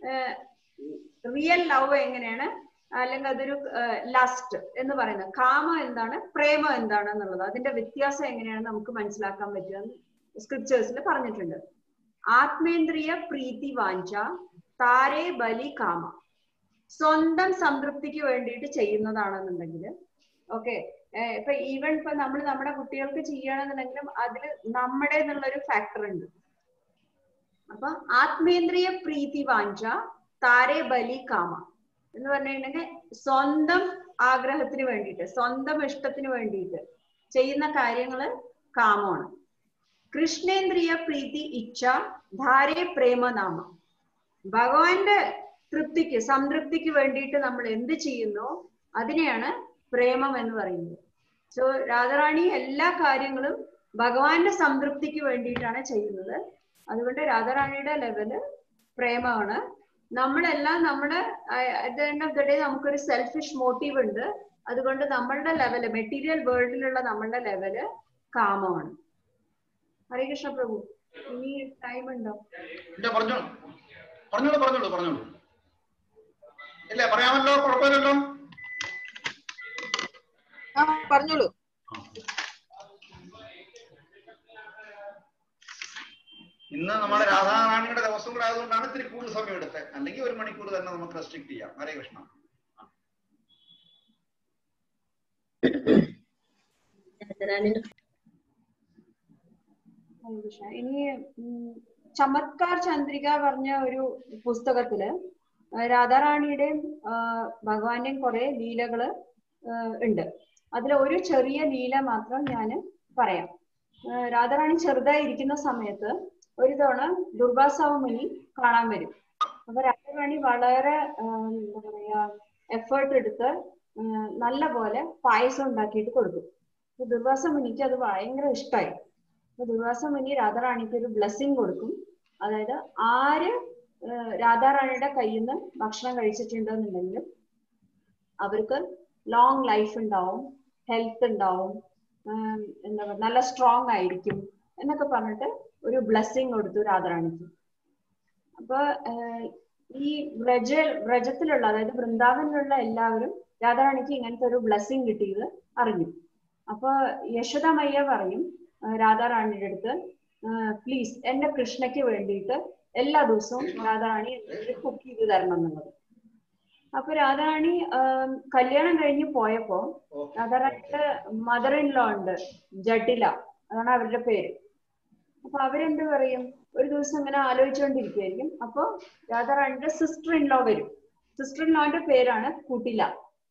റിയൽ ലവ് എങ്ങനെയാണ് അല്ലെങ്കിൽ അതൊരു ലസ്റ്റ് എന്ന് പറയുന്നത് കാമം എന്താണ് പ്രേമം എന്താണ് എന്നുള്ളത് അതിന്റെ വ്യത്യാസം എങ്ങനെയാണ് നമുക്ക് മനസ്സിലാക്കാൻ പറ്റുക എന്ന് സ്ക്രിപ്റ്റേഴ്സിൽ പറഞ്ഞിട്ടുണ്ട് ആത്മേന്ദ്രിയ പ്രീതി വാഞ്ച താരേ ബലി കാമ സ്വന്തം സംതൃപ്തിക്ക് വേണ്ടിയിട്ട് ചെയ്യുന്നതാണെന്നുണ്ടെങ്കിൽ ഓക്കെ ഇപ്പൊ ഈവൻ ഇപ്പൊ നമ്മൾ നമ്മുടെ കുട്ടികൾക്ക് ചെയ്യണമെന്നുണ്ടെങ്കിലും അതിൽ നമ്മുടെ എന്നുള്ളൊരു ഫാക്ടർ ഉണ്ട് അപ്പൊ ആത്മേന്ദ്രിയ പ്രീതി വാഞ്ച താരേ ബലി കാമ എന്ന് പറഞ്ഞിട്ടുണ്ടെങ്കിൽ സ്വന്തം ആഗ്രഹത്തിന് വേണ്ടിയിട്ട് സ്വന്തം ഇഷ്ടത്തിന് വേണ്ടിയിട്ട് ചെയ്യുന്ന കാര്യങ്ങള് കാമമാണ് കൃഷ്ണേന്ദ്രിയ പ്രീതി ഇച്ഛ ധാരേ പ്രേമനാമ ഭഗവാന്റെ തൃപ്തിക്ക് സംതൃപ്തിക്ക് വേണ്ടിയിട്ട് നമ്മൾ എന്ത് ചെയ്യുന്നോ അതിനെയാണ് പ്രേമം എന്ന് പറയുന്നത് സോ രാധാറാണി എല്ലാ കാര്യങ്ങളും ഭഗവാന്റെ സംതൃപ്തിക്ക് വേണ്ടിയിട്ടാണ് ചെയ്യുന്നത് അതുകൊണ്ട് രാധാറാണിയുടെ ലെവല് പ്രേമമാണ് നമ്മളെല്ലാം നമ്മുടെ at the end of the day നമുക്കൊരു സെൽഫിഷ് മോട്ടീവ് ഉണ്ട് അതുകൊണ്ട് നമ്മളുടെ ലെവല് മെറ്റീരിയൽ വേൾഡിലുള്ള നമ്മളുടെ ലെവല് കാമമാണ് ഹരേ കൃഷ്ണ പ്രഭു ഇനി ടൈം ഉണ്ടോ ഇല്ല പറഞ്ഞോളൂ പറഞ്ഞോളൂ പറഞ്ഞോളൂ പറഞ്ഞോളൂ ഇല്ല പറയാമല്ലോ കുഴപ്പമില്ലല്ലോ ആ പറഞ്ഞോളൂ ഇന്ന് നമ്മുടെ രാധാറാണിയുടെ ദിവസം കൂടെ ആയതുകൊണ്ടാണ് ഇത്തിരി കൂടുതൽ സമയം എടുത്തത് അല്ലെങ്കിൽ ഒരു മണിക്കൂർ തന്നെ നമുക്ക് റെസ്ട്രിക്ട് ചെയ്യാം ഹരേ കൃഷ്ണ ഹരേ കൃഷ്ണ ഇനി ഉം, ചമത്കാർ ചന്ദ്രിക പറഞ്ഞ ഒരു പുസ്തകത്തില് ആ, രാധാറാണിയുടെയും ആ, ഭഗവാന്റെയും കുറെ ലീലകള് ആ, ഉണ്ട് അതിൽ ഒരു ചെറിയ ലീല മാത്രം ഞാൻ പറയാം ആ, രാധാറാണി ചെറുതായി ഇരിക്കുന്ന സമയത്ത് ഒരു തവണ ദുർവാസാവ് മുനി കാണാൻ വരും അപ്പൊ രാധാറാണി വളരെ ആ, എന്താ പറയാ എഫേർട്ട് എടുത്ത് ആ, നല്ല പോലെ പായസം ഉണ്ടാക്കിയിട്ട് കൊടുക്കും അപ്പൊ ദുർവാസ മുനിക്ക് അത് ഭയങ്കര ഇഷ്ടമായി അപ്പൊ ദുർവാസ മുനി രാധാറാണിക്ക് ഒരു ബ്ലെസ്സിങ് കൊടുക്കും അതായത് ആര് ഏഹ് രാധാറാണിയുടെ കയ്യിൽ നിന്ന് ഭക്ഷണം കഴിച്ചിട്ടുണ്ടെന്നുണ്ടെങ്കിൽ അവർക്ക് ലോങ് ലൈഫ് ഉണ്ടാവും ഹെൽത്ത് ഉണ്ടാവും ആം, എന്താ പറയുക നല്ല സ്ട്രോങ് ആയിരിക്കും എന്നൊക്കെ പറഞ്ഞിട്ട് ഒരു ബ്ലെസ്സിങ് കൊടുത്തു രാധാറാണിക്ക് അപ്പൊ ഏഹ് ഈ വ്രജ വ്രജത്തിലുള്ള അതായത് വൃന്ദാവനിലുള്ള എല്ലാവരും രാധാറാണിക്ക് ഇങ്ങനത്തെ ഒരു ബ്ലെസ്സിങ് കിട്ടിയത് അറിഞ്ഞു അപ്പൊ യശോദമയ്യ പറയും ആ, രാധാറാണിയുടെ അടുത്ത് പ്ലീസ് എന്റെ കൃഷ്ണയ്ക്ക് വേണ്ടിയിട്ട് എല്ലാ ദിവസവും രാധാറാണി കുക്ക് ചെയ്ത് തരണം എന്നുള്ളത് അപ്പൊ രാധാറാണി ആം, കല്യാണം കഴിഞ്ഞ് പോയപ്പോ രാധാറാണിയുടെ മദർ ഇൻ ലോ ഉണ്ട് ജഡില അതാണ് അവരുടെ പേര് അപ്പൊ അവരെന്ത് പറയും ഒരു ദിവസം ഇങ്ങനെ ആലോചിച്ചുകൊണ്ടിരിക്കുകയായിരിക്കും അപ്പൊ രാധാറാണിയുടെ സിസ്റ്റർ ഇൻ ലോ വരും സിസ്റ്റർ ഇൻ ലോന്റെ പേരാണ് കുട്ടില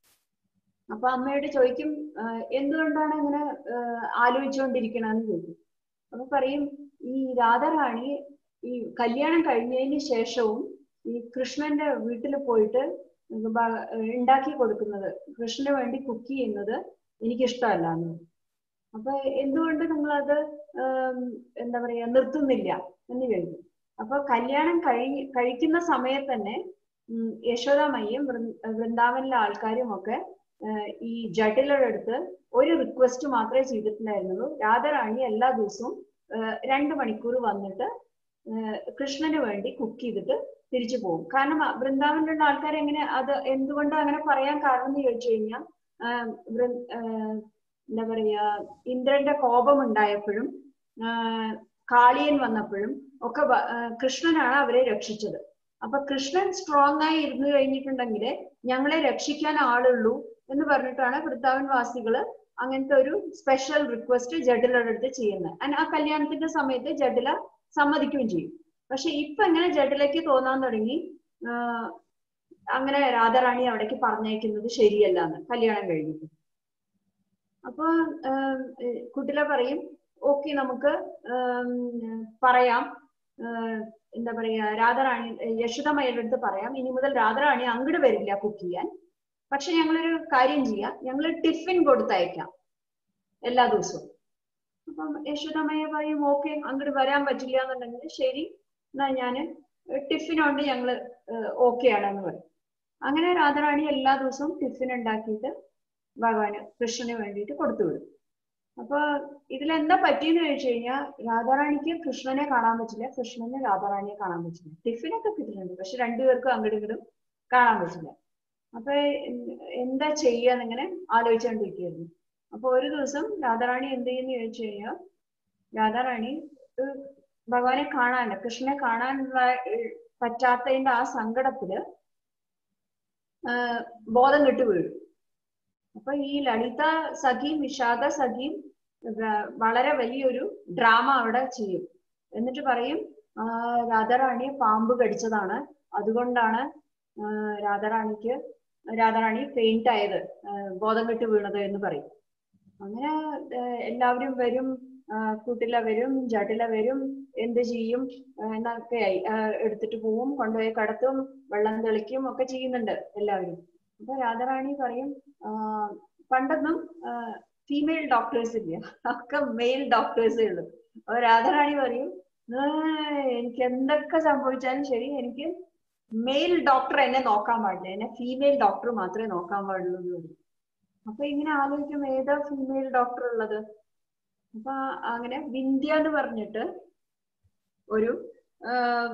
അപ്പൊ അമ്മയോട് ചോദിക്കും "ആഹ് എന്തുകൊണ്ടാണ് ഇങ്ങനെ ആഹ് ആലോചിച്ചുകൊണ്ടിരിക്കണമെന്ന് ചോദിക്കും അപ്പൊ പറയും ഈ രാധാറാണി ഈ കല്യാണം കഴിഞ്ഞതിന് ശേഷവും ഈ കൃഷ്ണന്റെ വീട്ടിൽ പോയിട്ട് ബ- ഉണ്ടാക്കി കൊടുക്കുന്നത് കൃഷ്ണന് വേണ്ടി കുക്ക് ചെയ്യുന്നത് എനിക്ക് ഇഷ്ടമല്ല എന്ന് പറയും. അപ്പൊ എന്തുകൊണ്ട് നിങ്ങളത് ആം, എന്താ പറയാ നിർത്തുന്നില്ല എന്ന് ചോദിക്കും അപ്പൊ കല്യാണം കഴി കഴിക്കുന്ന സമയത്ത് തന്നെ ഉം, യശോദാമയ്യും വൃ- വൃന്ദാവനിലെ ആൾക്കാരും ഒക്കെ ആഹ് ഈ ജഡിലയുടെ അടുത്ത് ഒരു റിക്വസ്റ്റ് മാത്രമേ ചെയ്തിട്ടുണ്ടായിരുന്നുള്ളൂ രാധാറാണി എല്ലാ ദിവസവും ആഹ് രണ്ട് മണിക്കൂർ വന്നിട്ട് ആഹ് കൃഷ്ണന് വേണ്ടി കുക്ക് ചെയ്തിട്ട് തിരിച്ചു പോകും കാരണം അ- വൃന്ദാവനിലുള്ള ആൾക്കാർ എങ്ങനെ അത് എന്തുകൊണ്ട് അങ്ങനെ പറയാൻ കാരണം എന്ന് ചോദിച്ചു കഴിഞ്ഞാൽ ആഹ് വൃ- ആഹ് എന്താ പറയാ ഇന്ദ്രന്റെ കോപം ഉണ്ടായപ്പോഴും ആഹ് കാളിയൻ വന്നപ്പോഴും ഒക്കെ വ- ആഹ് കൃഷ്ണനാണ് അവരെ രക്ഷിച്ചത് അപ്പൊ കൃഷ്ണൻ സ്ട്രോങ് ആയി ഇരുന്നു കഴിഞ്ഞിട്ടുണ്ടെങ്കിൽ ഞങ്ങളെ രക്ഷിക്കാൻ ആളുള്ളൂ എന്ന് പറഞ്ഞിട്ടാണ് വൃന്ദാവൻ വാസികള് അങ്ങനത്തെ ഒരു സ്പെഷ്യൽ റിക്വസ്റ്റ് ജഡിലയുടെ അടുത്ത് ചെയ്യുന്നത് And ആ കല്യാണത്തിന്റെ സമയത്ത് ജഡില സമ്മതിക്കുകയും ചെയ്യും പക്ഷെ ഇപ്പൊ എങ്ങനെ ജഡിലയ്ക്ക് തോന്നാൻ തുടങ്ങി ആഹ് അങ്ങനെ രാധാറാണി അവിടേക്ക് പറഞ്ഞയക്കുന്നത് ശരിയല്ല എന്ന് കല്യാണം കഴിഞ്ഞിട്ട് അപ്പൊ ആഹ് ഏഹ് കുട്ടില പറയും ഓക്കെ നമുക്ക് ആം, പറയാം ആഹ് എന്താ പറയാ രാധാറാണി യശോദമ്മയുടെ അടുത്ത് പറയാം ഇനി മുതൽ രാധാറാണി അങ്ങോട്ട് വരില്ല കുക്ക് ചെയ്യാൻ പക്ഷെ ഞങ്ങളൊരു കാര്യം ചെയ്യാം ഞങ്ങൾ ടിഫിൻ കൊടുത്തയക്കാം എല്ലാ ദിവസവും അപ്പം യശോദമ്മയെ പറയും ഓക്കെ അങ്ങോട്ട് വരാൻ പറ്റില്ല എന്നുണ്ടെങ്കിൽ ശരി എന്നാ ഞാന് ടിഫിൻ കൊണ്ട് ഞങ്ങള് ഓക്കെ ആണെന്ന് പറയും അങ്ങനെ രാധാറാണി എല്ലാ ദിവസവും ടിഫിൻ ഉണ്ടാക്കിയിട്ട് ഭഗവാന് കൃഷ്ണന് വേണ്ടിയിട്ട് കൊടുത്തു വിടും അപ്പൊ ഇതിലെന്താ പറ്റിയെന്ന് ചോദിച്ചു കഴിഞ്ഞാൽ രാധാറാണിക്ക് കൃഷ്ണനെ കാണാൻ പറ്റില്ല കൃഷ്ണന് രാധാറാണിയെ കാണാൻ പറ്റില്ല ടിഫിനൊക്കെ കിട്ടുന്നുണ്ട് പക്ഷെ രണ്ടുപേർക്കും അങ്ങോട്ടും ഇങ്ങോട്ടും കാണാൻ പറ്റില്ല അപ്പൊ എ- എന്താ ചെയ്യാന്ന് ഇങ്ങനെ ആലോചിച്ചുകൊണ്ടിരിക്കുകയായിരുന്നു അപ്പൊ ഒരു ദിവസം രാധാറാണി എന്ത് ചെയ്യുന്നു ചോദിച്ചു കഴിഞ്ഞാൽ രാധാറാണി ഏഹ് ഭഗവാനെ കാണാനില്ല കൃഷ്ണനെ കാണാനുള്ള ഏഹ് പറ്റാത്തതിന്റെ ആ സങ്കടത്തില് ആഹ് ബോധം കെട്ട് വീഴും അപ്പൊ ഈ ലളിത സഖിയും വിഷാദ സഖിയും വ- വളരെ വലിയൊരു ഡ്രാമ അവിടെ ചെയ്യും എന്നിട്ട് പറയും ആ രാധാറാണിയെ പാമ്പ് കടിച്ചതാണ് അതുകൊണ്ടാണ് ആ, രാധാറാണിക്ക് രാധാറാണി ഫെയിന്റ് ആയത് ആ, ബോധം കെട്ട് വീണത് എന്ന് പറയും അങ്ങനെ ആ, എല്ലാവരും വരും ആ, കൂട്ടില വരും ജടില വരും എന്ത് ചെയ്യും ആ, എന്നൊക്കെയായി ആ, എടുത്തിട്ട് പോവും കൊണ്ടുപോയി കടത്തും വെള്ളം തെളിക്കും ഒക്കെ ചെയ്യുന്നുണ്ട് എല്ലാവരും അപ്പൊ രാധാറാണി പറയും ആ, പണ്ടൊന്നും ഫീമെയിൽ ഡോക്ടേഴ്സ് ഇല്ല ഒക്കെ മെയിൽ ഡോക്ടേഴ്സേ ഉള്ളൂ അപ്പൊ രാധാറാണി പറയും "ആ, എനിക്ക് എന്തൊക്കെ സംഭവിച്ചാലും ശരി എനിക്ക് മെയിൽ ഡോക്ടർ എന്നെ നോക്കാൻ പാടില്ല എന്നെ ഫീമെയിൽ ഡോക്ടർ മാത്രമേ നോക്കാൻ പാടുള്ളൂ എന്ന് പറയും അപ്പൊ ഇങ്ങനെ ആലോചിക്കും ഏതാ ഫീമെയിൽ ഡോക്ടർ ഉള്ളത് അപ്പൊ അങ്ങനെ വിന്ധ്യ എന്ന് പറഞ്ഞിട്ട് ഒരു ആഹ്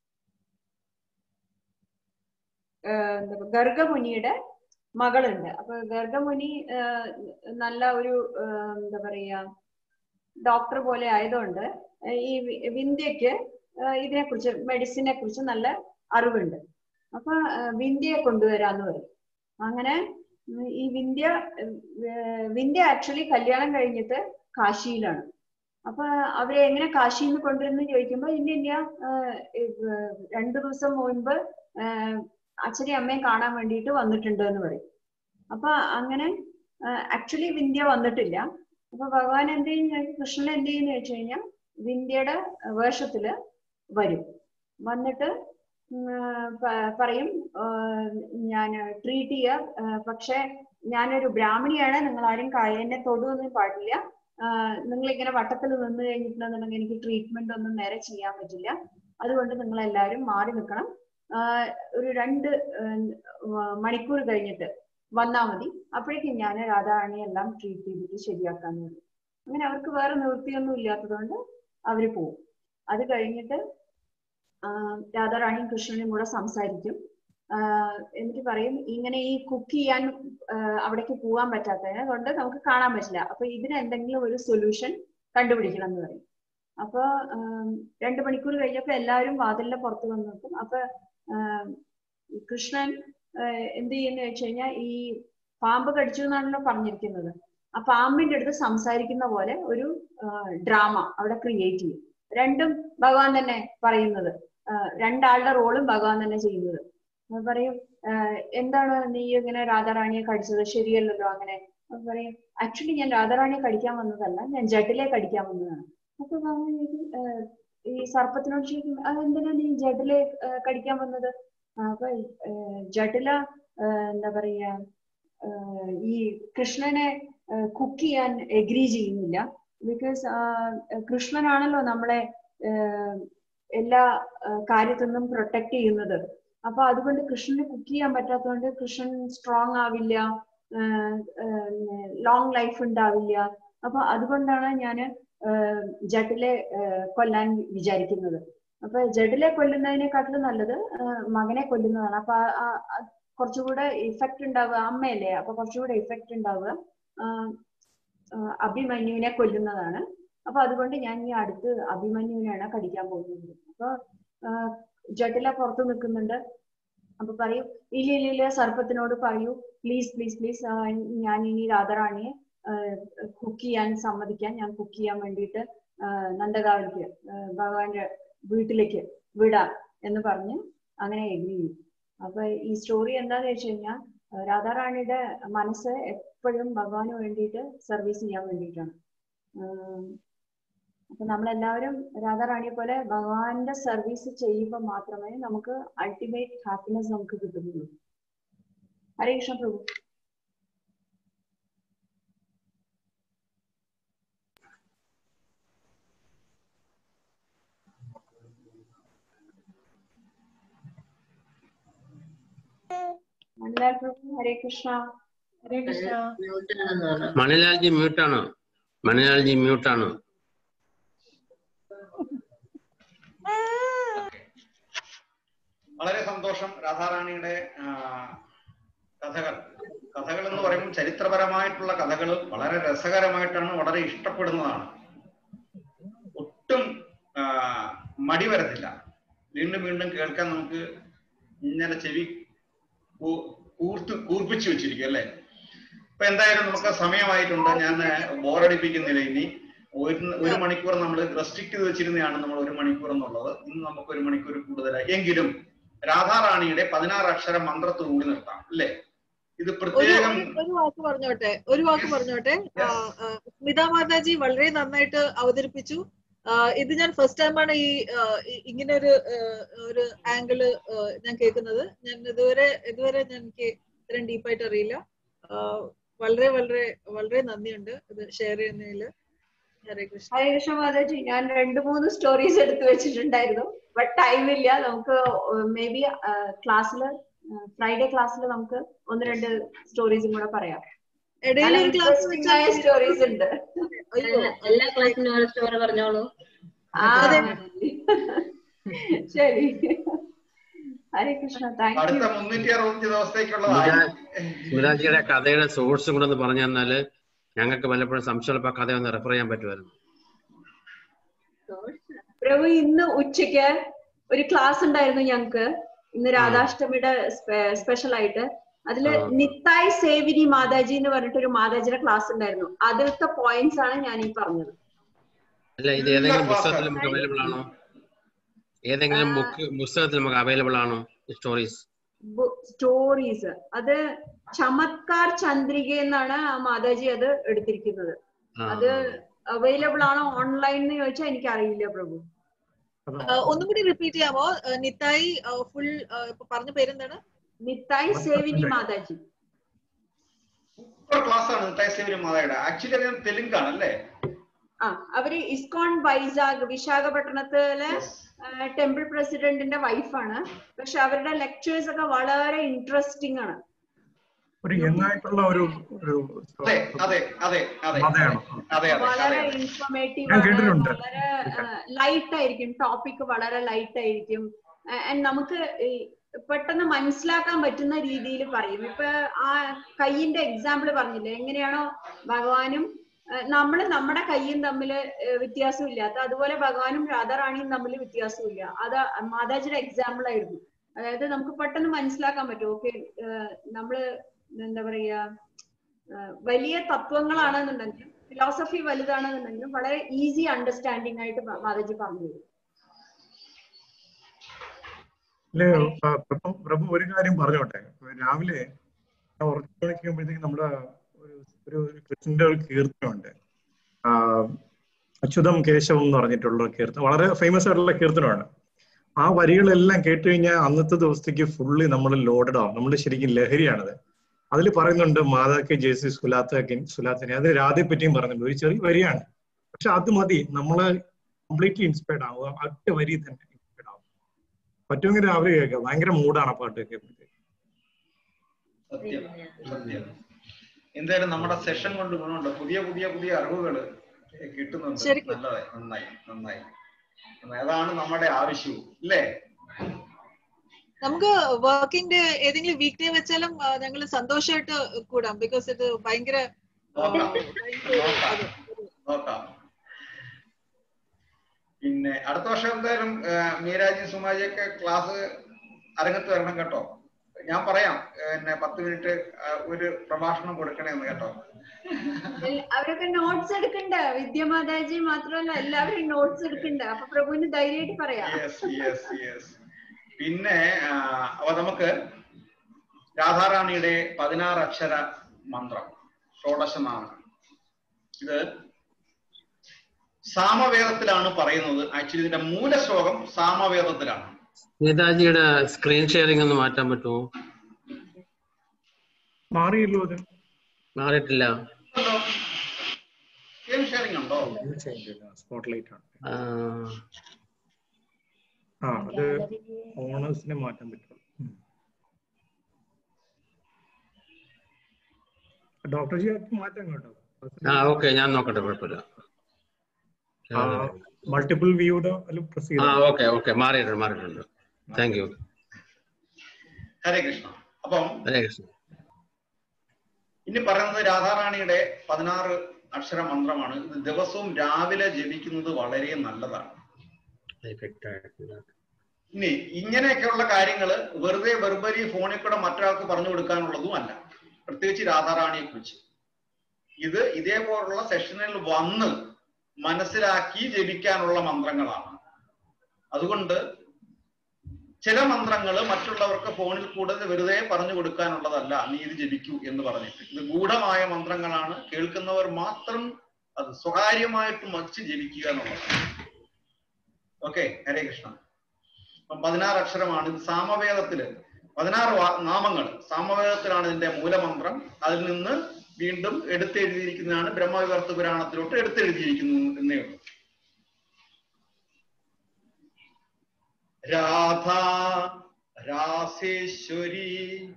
ആഹ് എന്താ പറയാ, ഗർഗമുനിയുടെ മകളുണ്ട് അപ്പൊ ഗർഗമുനി ആഹ് നല്ല ഒരു ആഹ് എന്താ പറയാ ഡോക്ടർ പോലെ ആയതുകൊണ്ട് ഈ വി- വിന്ധ്യക്ക് ആഹ് ഇതിനെക്കുറിച്ച് മെഡിസിനെ കുറിച്ച് നല്ല അറിവുണ്ട് അപ്പൊ ആഹ് വിന്ധ്യയെ കൊണ്ടുവരാന്ന് പറയും അങ്ങനെ ഉം ഈ വിന്ധ്യ ഏഹ് വിന്ധ്യ ആക്ച്വലി കല്യാണം കഴിഞ്ഞിട്ട് കാശിയിലാണ് അപ്പൊ അവരെ എങ്ങനെ കാശിയിൽ നിന്ന് കൊണ്ടുവരുന്നു ചോദിക്കുമ്പോ ഇല്ല ഇല്ല ആഹ് ഇത് രണ്ടു ദിവസം മുൻപ് ആഹ് അച്ഛനെയും അമ്മയും കാണാൻ വേണ്ടിയിട്ട് വന്നിട്ടുണ്ട് എന്ന് പറയും അപ്പൊ അങ്ങനെ ആക്ച്വലി വിന്ധ്യ വന്നിട്ടില്ല അപ്പൊ ഭഗവാൻ എന്ത് ചെയ്യും കൃഷ്ണൻ എന്ത് ചെയ്യുന്ന ചോദിച്ചു കഴിഞ്ഞാൽ വിന്ധ്യയുടെ വേഷത്തില് വരും വന്നിട്ട് ഉം, പ- പറയും ഞാൻ ട്രീറ്റ് ചെയ്യുക പക്ഷെ ഞാനൊരു ബ്രാഹ്മണിയാണ് നിങ്ങൾ ആരും കായ എന്നെ തൊടുവൊന്നും പാടില്ല നിങ്ങൾ ഇങ്ങനെ വട്ടത്തിൽ നിന്ന് കഴിഞ്ഞിട്ടുണ്ടെന്നുണ്ടെങ്കിൽ എനിക്ക് ട്രീറ്റ്മെന്റ് ഒന്നും നേരെ ചെയ്യാൻ പറ്റില്ല അതുകൊണ്ട് നിങ്ങൾ എല്ലാവരും മാറി നിൽക്കണം ആഹ് ഒരു രണ്ട് ആഹ് മണിക്കൂർ കഴിഞ്ഞിട്ട് വന്നാ മതി അപ്പോഴേക്കും ഞാൻ രാധാറാണി എല്ലാം ട്രീറ്റ് ചെയ്തിട്ട് ശരിയാക്കാന്ന് പറയും അങ്ങനെ അവർക്ക് വേറെ നിവൃത്തിയൊന്നും ഇല്ലാത്തതുകൊണ്ട് അവര് പോവും അത് കഴിഞ്ഞിട്ട് ആഹ് രാധാറാണിയും കൃഷ്ണനും കൂടെ സംസാരിക്കും ആഹ് എന്നിട്ട് പറയും ഇങ്ങനെ ഈ കുക്ക് ചെയ്യാൻ ആഹ് അവിടേക്ക് പോകാൻ പറ്റാത്തതിനെ കൊണ്ട് നമുക്ക് കാണാൻ പറ്റില്ല അപ്പൊ ഇതിന് എന്തെങ്കിലും ഒരു സൊല്യൂഷൻ കണ്ടുപിടിക്കണം എന്ന് പറയും അപ്പൊ ആം, രണ്ട് മണിക്കൂർ കഴിഞ്ഞപ്പോ എല്ലാവരും വാതിലിന്റെ പുറത്ത് വന്ന് നിൽക്കും അപ്പൊ ആം, ഈ കൃഷ്ണൻ ആഹ് എന്ത് ചെയ്യുന്ന വെച്ച് കഴിഞ്ഞാൽ ഈ പാമ്പ് കടിച്ചു എന്നാണല്ലോ പറഞ്ഞിരിക്കുന്നത് ആ പാമ്പിന്റെ അടുത്ത് സംസാരിക്കുന്ന പോലെ ഒരു ഡ്രാമ അവിടെ ക്രിയേറ്റ് ചെയ്യും രണ്ടും ഭഗവാൻ തന്നെ പറയുന്നത് ആഹ് രണ്ടാളുടെ റോളും ഭഗവാൻ തന്നെ ചെയ്യുന്നത് അപ്പൊ പറയും ആഹ് എന്താണ് നീ ഇങ്ങനെ രാധാറാണിയെ കടിച്ചത് ശരിയല്ലല്ലോ അങ്ങനെ അപ്പൊ പറയും ആക്ച്വലി ഞാൻ രാധാറാണിയെ കടിക്കാൻ വന്നതല്ല ഞാൻ ജഡിലെ കടിക്കാൻ വന്നതാണ് അപ്പൊ ഭഗവാൻ ചോദിക്കും, ആഹ് ഈ സർപ്പത്തിനോട് ചോദിക്കും അതെന്തിനാ നീ ജഡിലെ ആഹ് കടിക്കാൻ വന്നത് ആ, അപ്പൊ ആഹ് ജഡില ആഹ് എന്താ പറയാ ആഹ് ഈ കൃഷ്ണനെ കുക്ക് ചെയ്യാൻ എഗ്രി ചെയ്യുന്നില്ല ബിക്കോസ് കൃഷ്ണനാണല്ലോ നമ്മളെ ആഹ് എല്ലാ ആഹ് കാര്യത്തിൽ നിന്നും പ്രൊട്ടക്ട് ചെയ്യുന്നത് അപ്പൊ അതുകൊണ്ട് കൃഷ്ണന് കുക്ക് ചെയ്യാൻ പറ്റാത്തതുകൊണ്ട് കൃഷ്ണൻ സ്ട്രോങ് ആവില്ല ലോങ് ലൈഫ് ഉണ്ടാവില്ല അപ്പൊ അതുകൊണ്ടാണ് ഞാൻ ജഡിലെ ആഹ് കൊല്ലാൻ വിചാരിക്കുന്നത് അപ്പൊ ജഡിലെ കൊല്ലുന്നതിനെക്കാട്ടിലും നല്ലത് ആഹ് മകനെ കൊല്ലുന്നതാണ് അപ്പൊ ആ- ആ- കുറച്ചുകൂടെ ഇഫക്റ്റ് ഉണ്ടാവുക അമ്മയല്ലേ അപ്പൊ കുറച്ചുകൂടെ ഇഫക്റ്റ് ഉണ്ടാവുക ആ, ആ, അഭിമന്യുവിനെ കൊല്ലുന്നതാണ് അപ്പൊ അതുകൊണ്ട് ഞാൻ ഈ അടുത്ത് അഭിമന്യുവിനെയാണ് കടിക്കാൻ പോകുന്നത് അപ്പൊ ആ, ജട്ടില പുറത്ത് നിൽക്കുന്നുണ്ട് അപ്പൊ പറയൂ ഇല്ല ഇല്ല ഇല്ല സർപ്പത്തിനോട് പറയൂ പ്ലീസ് പ്ലീസ് പ്ലീസ് ഞാൻ ഇനി രാധാറാണിയെ കുക്ക് ചെയ്യാൻ സമ്മതിക്കാൻ ഞാൻ കുക്ക് ചെയ്യാൻ വേണ്ടിയിട്ട് ആ, നന്ദകാവിലേക്ക് ആ, ഭഗവാന്റെ വീട്ടിലേക്ക് വിടാം എന്ന് പറഞ്ഞ് അങ്ങനെ എഗ്രി ചെയ്യും അപ്പൊ ഈ സ്റ്റോറി എന്താന്ന് വെച്ച് കഴിഞ്ഞാൽ രാധാറാണിയുടെ മനസ്സ് എപ്പോഴും ഭഗവാന് വേണ്ടിയിട്ട് സർവീസ് ചെയ്യാൻ വേണ്ടിയിട്ടാണ് ഉം, അപ്പൊ നമ്മളെല്ലാവരും രാധാറാണിയെ പോലെ ഭഗവാന്റെ സർവീസ് ചെയ്യുമ്പോൾ മാത്രമേ നമുക്ക് അൾട്ടിമേറ്റ് ഹാപ്പിനെസ് നമുക്ക് കിട്ടുന്നുള്ളൂ ഹരേ കൃഷ്ണ പ്രഭു മണ്ഡലാൽ പ്രഭു ഹരേ കൃഷ്ണ ഹരേ കൃഷ്ണ മ്യൂട്ടാണെന്ന് പറഞ്ഞു മണിലാൽജി മ്യൂട്ടാണ് മണിലാൽജി മ്യൂട്ടാണ് വളരെ സന്തോഷം രാധാറാണിയുടെ ആ, കഥകൾ കഥകൾ എന്ന് പറയുമ്പോൾ ചരിത്രപരമായിട്ടുള്ള കഥകൾ വളരെ രസകരമായിട്ടാണ് വളരെ ഇഷ്ടപ്പെടുന്നതാണ് ഒട്ടും ആ, മടി വരത്തില്ല വീണ്ടും വീണ്ടും കേൾക്കാൻ നമുക്ക് ഇങ്ങനെ ചെവി കൂ- കൂർത്ത് കൂർപ്പിച്ചു വെച്ചിരിക്കും അല്ലേ ഇപ്പൊ എന്തായാലും നമുക്ക് സമയമായിട്ടുണ്ട് ഞാൻ ബോറടിപ്പിക്കുന്നില്ല ഇനി ഒരു ഒരു മണിക്കൂർ നമ്മൾ റെസ്ട്രിക്ട് ചെയ്ത് വെച്ചിരുന്നതാണ് നമ്മൾ ഒരു മണിക്കൂർ എന്നുള്ളത് ഇന്ന് നമുക്ക് ഒരു മണിക്കൂർ കൂടുതലായി എങ്കിലും രാധാറാണിയുടെ പതിനാറ് അക്ഷര മന്ത്രത്തോടു കൂടി നിർത്താം അല്ലേ ഇത് ഒരു പ്രത്യേകം ഒരു- ഒരു വാക്ക് പറഞ്ഞോട്ടെ ഒരു വാക്ക് Yes. പറഞ്ഞോട്ടെ ആ, Yes. ആ, സ്മിത മാതാജി വളരെ നന്നായിട്ട് അവതരിപ്പിച്ചു ആ, ഇത് ഞാൻ ഫസ്റ്റ് ടൈമാണ് ഈ ആ, ഇ- ഇങ്ങനെ ഒരു ആ, ഒരു ആംഗിള് ഞാൻ കേൾക്കുന്നത് ഞാൻ ഇതുവരെ ഇതുവരെ ഞാൻ എനിക്ക് ഇത്രയും ഡീപ്പായിട്ട് അറിയില്ല ആ, വളരെ വളരെ വളരെ നന്ദിയുണ്ട് ഇത് ഷെയർ ചെയ്യുന്നതിൽ ഹരേ കൃഷ്ണ ഹരേ കൃഷ്ണ മാതാജി ഞാൻ രണ്ട് മൂന്ന് സ്റ്റോറീസ് എടുത്തു വെച്ചിട്ടുണ്ടായിരുന്നു ബട്ട് ടൈം ഇല്ല നമുക്ക് മേ ബി ക്ലാസ്സിൽ ഫ്രൈഡേ ക്ലാസ്സിൽ നമുക്ക് ഒന്ന് രണ്ട് സ്റ്റോറീസും കൂടെ പറയാം ഇടയിൽ ഒരു ക്ലാസ് ഇൻട്രസ്റ്റിംഗ് ആയ സ്റ്റോറീസ് ഉണ്ട് അയ്യോ എല്ലാ- എല്ലാ ക്ലാസ്സിനും ഓരോ സ്റ്റോറി പറഞ്ഞോളൂ ആ അതെ. ശരി ഹരേ കൃഷ്ണ താങ്ക് യു അടുത്ത മുന്നൂറ്റി അറുപത്തി ദിവസത്തേക്കുള്ളതായി സ്മിതാജിയുടെ കഥയുടെ സോഴ്സും കൂടെ ഒന്ന് പറഞ്ഞു തന്നാല് ഞങ്ങൾക്ക് വല്ലപ്പോഴും സംശയമുള്ളപ്പോ ആ കഥ ഒന്ന് റെഫർ ചെയ്യാൻ പറ്റുമായിരുന്നു പ്രഭു ഇന്ന് ഉച്ചയ്ക്ക് ഒരു ക്ലാസ് ഉണ്ടായിരുന്നു ഞങ്ങക്ക് ഇന്ന് രാധാഷ്ടമിയുടെ സ്പെഷ്യൽ ആയിട്ട് അതില് ആ. നിത്തായ് സേവിനി മാതാജി എന്ന് പറഞ്ഞിട്ട് ഒരു മാതാജിയുടെ ക്ലാസ് ഉണ്ടായിരുന്നു അതിലത്തെ പോയിന്റ്സ് ആണ് ഞാൻ ഈ പറഞ്ഞത് അല്ല ഇത് ഏതെങ്കിലും പുസ്തകത്തിൽ നമുക്ക് അവൈലബിൾ ആണോ ഏതെങ്കിലും ആ. ബുക്ക് പുസ്തകത്തിൽ നമുക്ക് അവൈലബിൾ ആണോ സ്റ്റോറീസ് സ്റ്റോറീസ് അത് ചമത്കാർ ചന്ദ്രിക എന്നാണ് ആ മാതാജി അത് എടുത്തിരിക്കുന്നത് അത് അവൈലബിൾ ആണോ ഓൺലൈൻ എന്ന് ചോദിച്ചാൽ എനിക്ക് അറിയില്ല പ്രഭു ആ, ഒന്നും കൂടി റിപ്പീറ്റ് ചെയ്യാമോ ആ, നിത്തായി ഫുൾ ഇപ്പൊ പറഞ്ഞ പേരെന്താണ് നിത്തായ് സേവിനി മാതാജി സൂപ്പർ ക്ലാസ് ആണ് നിത്തായസേവരി മാതായുടെ ആക്ച്വലി അത് തെലുങ്കാണ് അല്ലേ ആ അവര് ഇസ്കോൺ വൈസാഗ് വിശാഖപട്ടണത്തിലെ ടെമ്പിൾ പ്രസിഡന്റിന്റെ വൈഫാണ് പക്ഷെ അവരുടെ ലെക്ചേഴ്സ് ഒക്കെ വളരെ ഇൻട്രസ്റ്റിംഗ് ആണ് ഒരു യങ് ആയിട്ടുള്ള ഒരു ഒരു അതെ അതെ അതെ അതെ മാതയാണ് അതെ അതെ വളരെ അതെ ഇൻഫോർമേറ്റീവ് ഞാൻ ആണ് കേട്ടിട്ടുണ്ട്. വളരെ ലൈറ്റ് ആയിരിക്കും ടോപ്പിക് വളരെ ലൈറ്റ് ആയിരിക്കും ആൻഡ് നമുക്ക് ഈ പെട്ടെന്ന് മനസ്സിലാക്കാൻ പറ്റുന്ന രീതിയിൽ പറയും ഇപ്പൊ ആ കയ്യിന്റെ എക്സാമ്പിൾ പറഞ്ഞില്ലേ എങ്ങനെയാണോ ഭഗവാനും നമ്മൾ നമ്മുടെ കയ്യും തമ്മിൽ വ്യത്യാസമില്ലാത്ത അതുപോലെ ഭഗവാനും രാധാറാണിയും തമ്മിൽ വ്യത്യാസമില്ല അത് മാതാജിയുടെ എക്സാമ്പിൾ ആയിരുന്നു അതായത് നമുക്ക് പെട്ടെന്ന് മനസ്സിലാക്കാൻ പറ്റും ഓക്കെ നമ്മള് എന്താ പറയാ ആ, വലിയ തത്വങ്ങളാണെന്നുണ്ടെങ്കിലും ഫിലോസഫി വലുതാണെന്നുണ്ടെങ്കിലും വളരെ ഈസി അണ്ടർസ്റ്റാൻഡിംഗ് ആയിട്ട് മ- മാതാജി പറഞ്ഞു തരും അല്ലേ ആ, പ്രഭു പ്രഭു ഒരു കാര്യം പറഞ്ഞോട്ടെ രാവിലെ ഞാൻ ഉറച്ചു വിളിക്കുമ്പോഴത്തേക്ക് നമ്മുടെ ഒരു ഒരു ഒരു കൃഷ്ണന്റെ ഒരു കീർത്തനമുണ്ട് ആ, അച്യുതം കേശവം എന്ന് പറഞ്ഞിട്ടുള്ള ഒരു കീർത്തനം വളരെ ഫേമസ് ആയിട്ടുള്ള കീർത്തനമാണ് ആ വരികളെല്ലാം കേട്ട് കഴിഞ്ഞാൽ അന്നത്തെ ദിവസത്തേക്ക് ഫുള്ളി നമ്മൾ ലോഡഡ് ആവും നമ്മൾ ശരിക്കും ലഹരിയാണത് അതിൽ പറയുന്നുണ്ട് മാതാക്ക് ജേസി സുലാത്ത സുലാത്തിനെ അത് രാധയെ പറ്റിയും പറയുന്നുണ്ട് ഒരു ചെറിയ വരിയാണ് പക്ഷെ അത് മതി നമ്മള് കംപ്ലീറ്റ്ലി ഇൻസ്പയർഡ് ആവുക ഒറ്റ വരി തന്നെ ഇൻസ്പയർഡ് ആവും പറ്റുമെങ്കിൽ രാവിലെ കേൾക്കാം ഭയങ്കര മൂഡാണ് ആ പാട്ട് കേൾക്കുമ്പോഴത്തേക്ക് സത്യം സത്യം എന്തായാലും നമ്മുടെ സെഷൻ കൊണ്ട് ഗുണമുണ്ട് പുതിയ പുതിയ പുതിയ അറിവുകൾ കിട്ടുന്നുണ്ട് ശരിക്കും. നല്ലതായി നന്നായി നന്നായി അതാണ് നമ്മുടെ ആവശ്യവും അല്ലേ നമുക്ക് വർക്കിംഗ് ഡേ ഏതെങ്കിലും വീക്ക് ഡേ വെച്ചാലും ഞങ്ങൾ സന്തോഷമായിട്ട് കൂടാം ബിക്കോസ് ഇത് ഭയങ്കര ആ, നോക്കാം ഭയങ്കര നോക്കാം അതെ, അതെ. നോക്കാം പിന്നെ അടുത്ത വർഷം എന്തായാലും ഏഹ്, മീരാജി സുമാജിയൊക്കെ ക്ലാസ് അരങ്ങത്ത് വരണം കേട്ടോ ഞാൻ പറയാം പിന്നെ പത്ത് മിനിറ്റ് ഒരു പ്രഭാഷണം കൊടുക്കണേന്ന് കേട്ടോ എൽ- അവരൊക്കെ നോട്ട്സ് എടുക്കണ്ട വിദ്യമാതാജി മാത്രമല്ല എല്ലാവരും നോട്ട്സ് എടുക്കണ്ട അപ്പൊ പ്രഭുവിന് ധൈര്യമായിട്ട് പറയാം യെസ് യെസ് യെസ് പിന്നെ ആ, അപ്പൊ നമുക്ക് രാധാറാണിയുടെ പതിനാറ് അക്ഷര മന്ത്രം ഷോഡശനാമം ഇത് സാമവേദത്തിലാണ് പറയുന്നത് ആക്ച്വലി ഇതിന്റെ മൂലശ്ലോകം സാമവേദത്തിലാണ് നേതാജിയുടെ സ്ക്രീൻ ഷെയറിംഗ് ഒന്ന് മാറ്റാൻ പറ്റുമോ മാറിയല്ലോ അത് മാറിയിട്ടില്ല സ്ക്രീൻ ഷെയറിംഗ് ഉണ്ടോ സ്പോട്ട് ലൈറ്റ് ആണ് ആ, ആ അത് ഓണേഴ്സിനെ മാറ്റാൻ പറ്റും ഡോക്ടർ ജി അത് മാറ്റാം കേട്ടോ ആ ഓക്കെ ഞാൻ നോക്കട്ടെ കുഴപ്പമില്ല മൾട്ടിപ്പിൾ വ്യൂയുടെ പ്രസ് ആ ചെയ്ത് ഓക്കെ ഓക്കെ മാറിയിട്ടുണ്ട് മാറിയിട്ടുണ്ട് താങ്ക് യു ഹരേ കൃഷ്ണ അപ്പം ഹരേ കൃഷ്ണ ഇനി പറയുന്നത് രാധാറാണിയുടെ പതിനാറ് അക്ഷര മന്ത്രമാണ് ഇത് ദിവസവും രാവിലെ ജപിക്കുന്നത് വളരെ നല്ലതാണ് ഇനി ഇങ്ങനെയൊക്കെയുള്ള കാര്യങ്ങൾ വെറുതെ വെറുബരി ഫോണിൽ കൂടെ മറ്റൊരാൾക്ക് പറഞ്ഞു കൊടുക്കാനുള്ളതും അല്ല പ്രത്യേകിച്ച് രാധാറാണിയെ കുറിച്ച് ഇത് ഇതേപോലുള്ള സെഷനിൽ വന്ന് മനസ്സിലാക്കി ജപിക്കാനുള്ള മന്ത്രങ്ങളാണ് അതുകൊണ്ട് ചില മന്ത്രങ്ങൾ മറ്റുള്ളവർക്ക് ഫോണിൽ കൂടെ വെറുതെ പറഞ്ഞു കൊടുക്കാനുള്ളതല്ല നീ ഇത് ജപിക്കൂ എന്ന് പറഞ്ഞിട്ട് ഇത് ഗൂഢമായ മന്ത്രങ്ങളാണ് കേൾക്കുന്നവർ മാത്രം അത് സ്വകാര്യമായിട്ട് മറിച്ച് ജപിക്കുക എന്നുള്ളത് ഓക്കെ ഹരേ കൃഷ്ണ അപ്പം പതിനാറ് അക്ഷരമാണ് ഇത് സാമവേദത്തില് പതിനാറ് വാ- നാമങ്ങൾ സാമവേദത്തിലാണ് ഇതിന്റെ മൂലമന്ത്രം അതിൽ നിന്ന് വീണ്ടും എടുത്തെഴുതിയിരിക്കുന്നതാണ് ബ്രഹ്മവിവർത്ത പുരാണത്തിലോട്ട് എടുത്തെഴുതിയിരിക്കുന്നു എന്നേ ഉള്ളൂ രാധ രാസേശ്വരി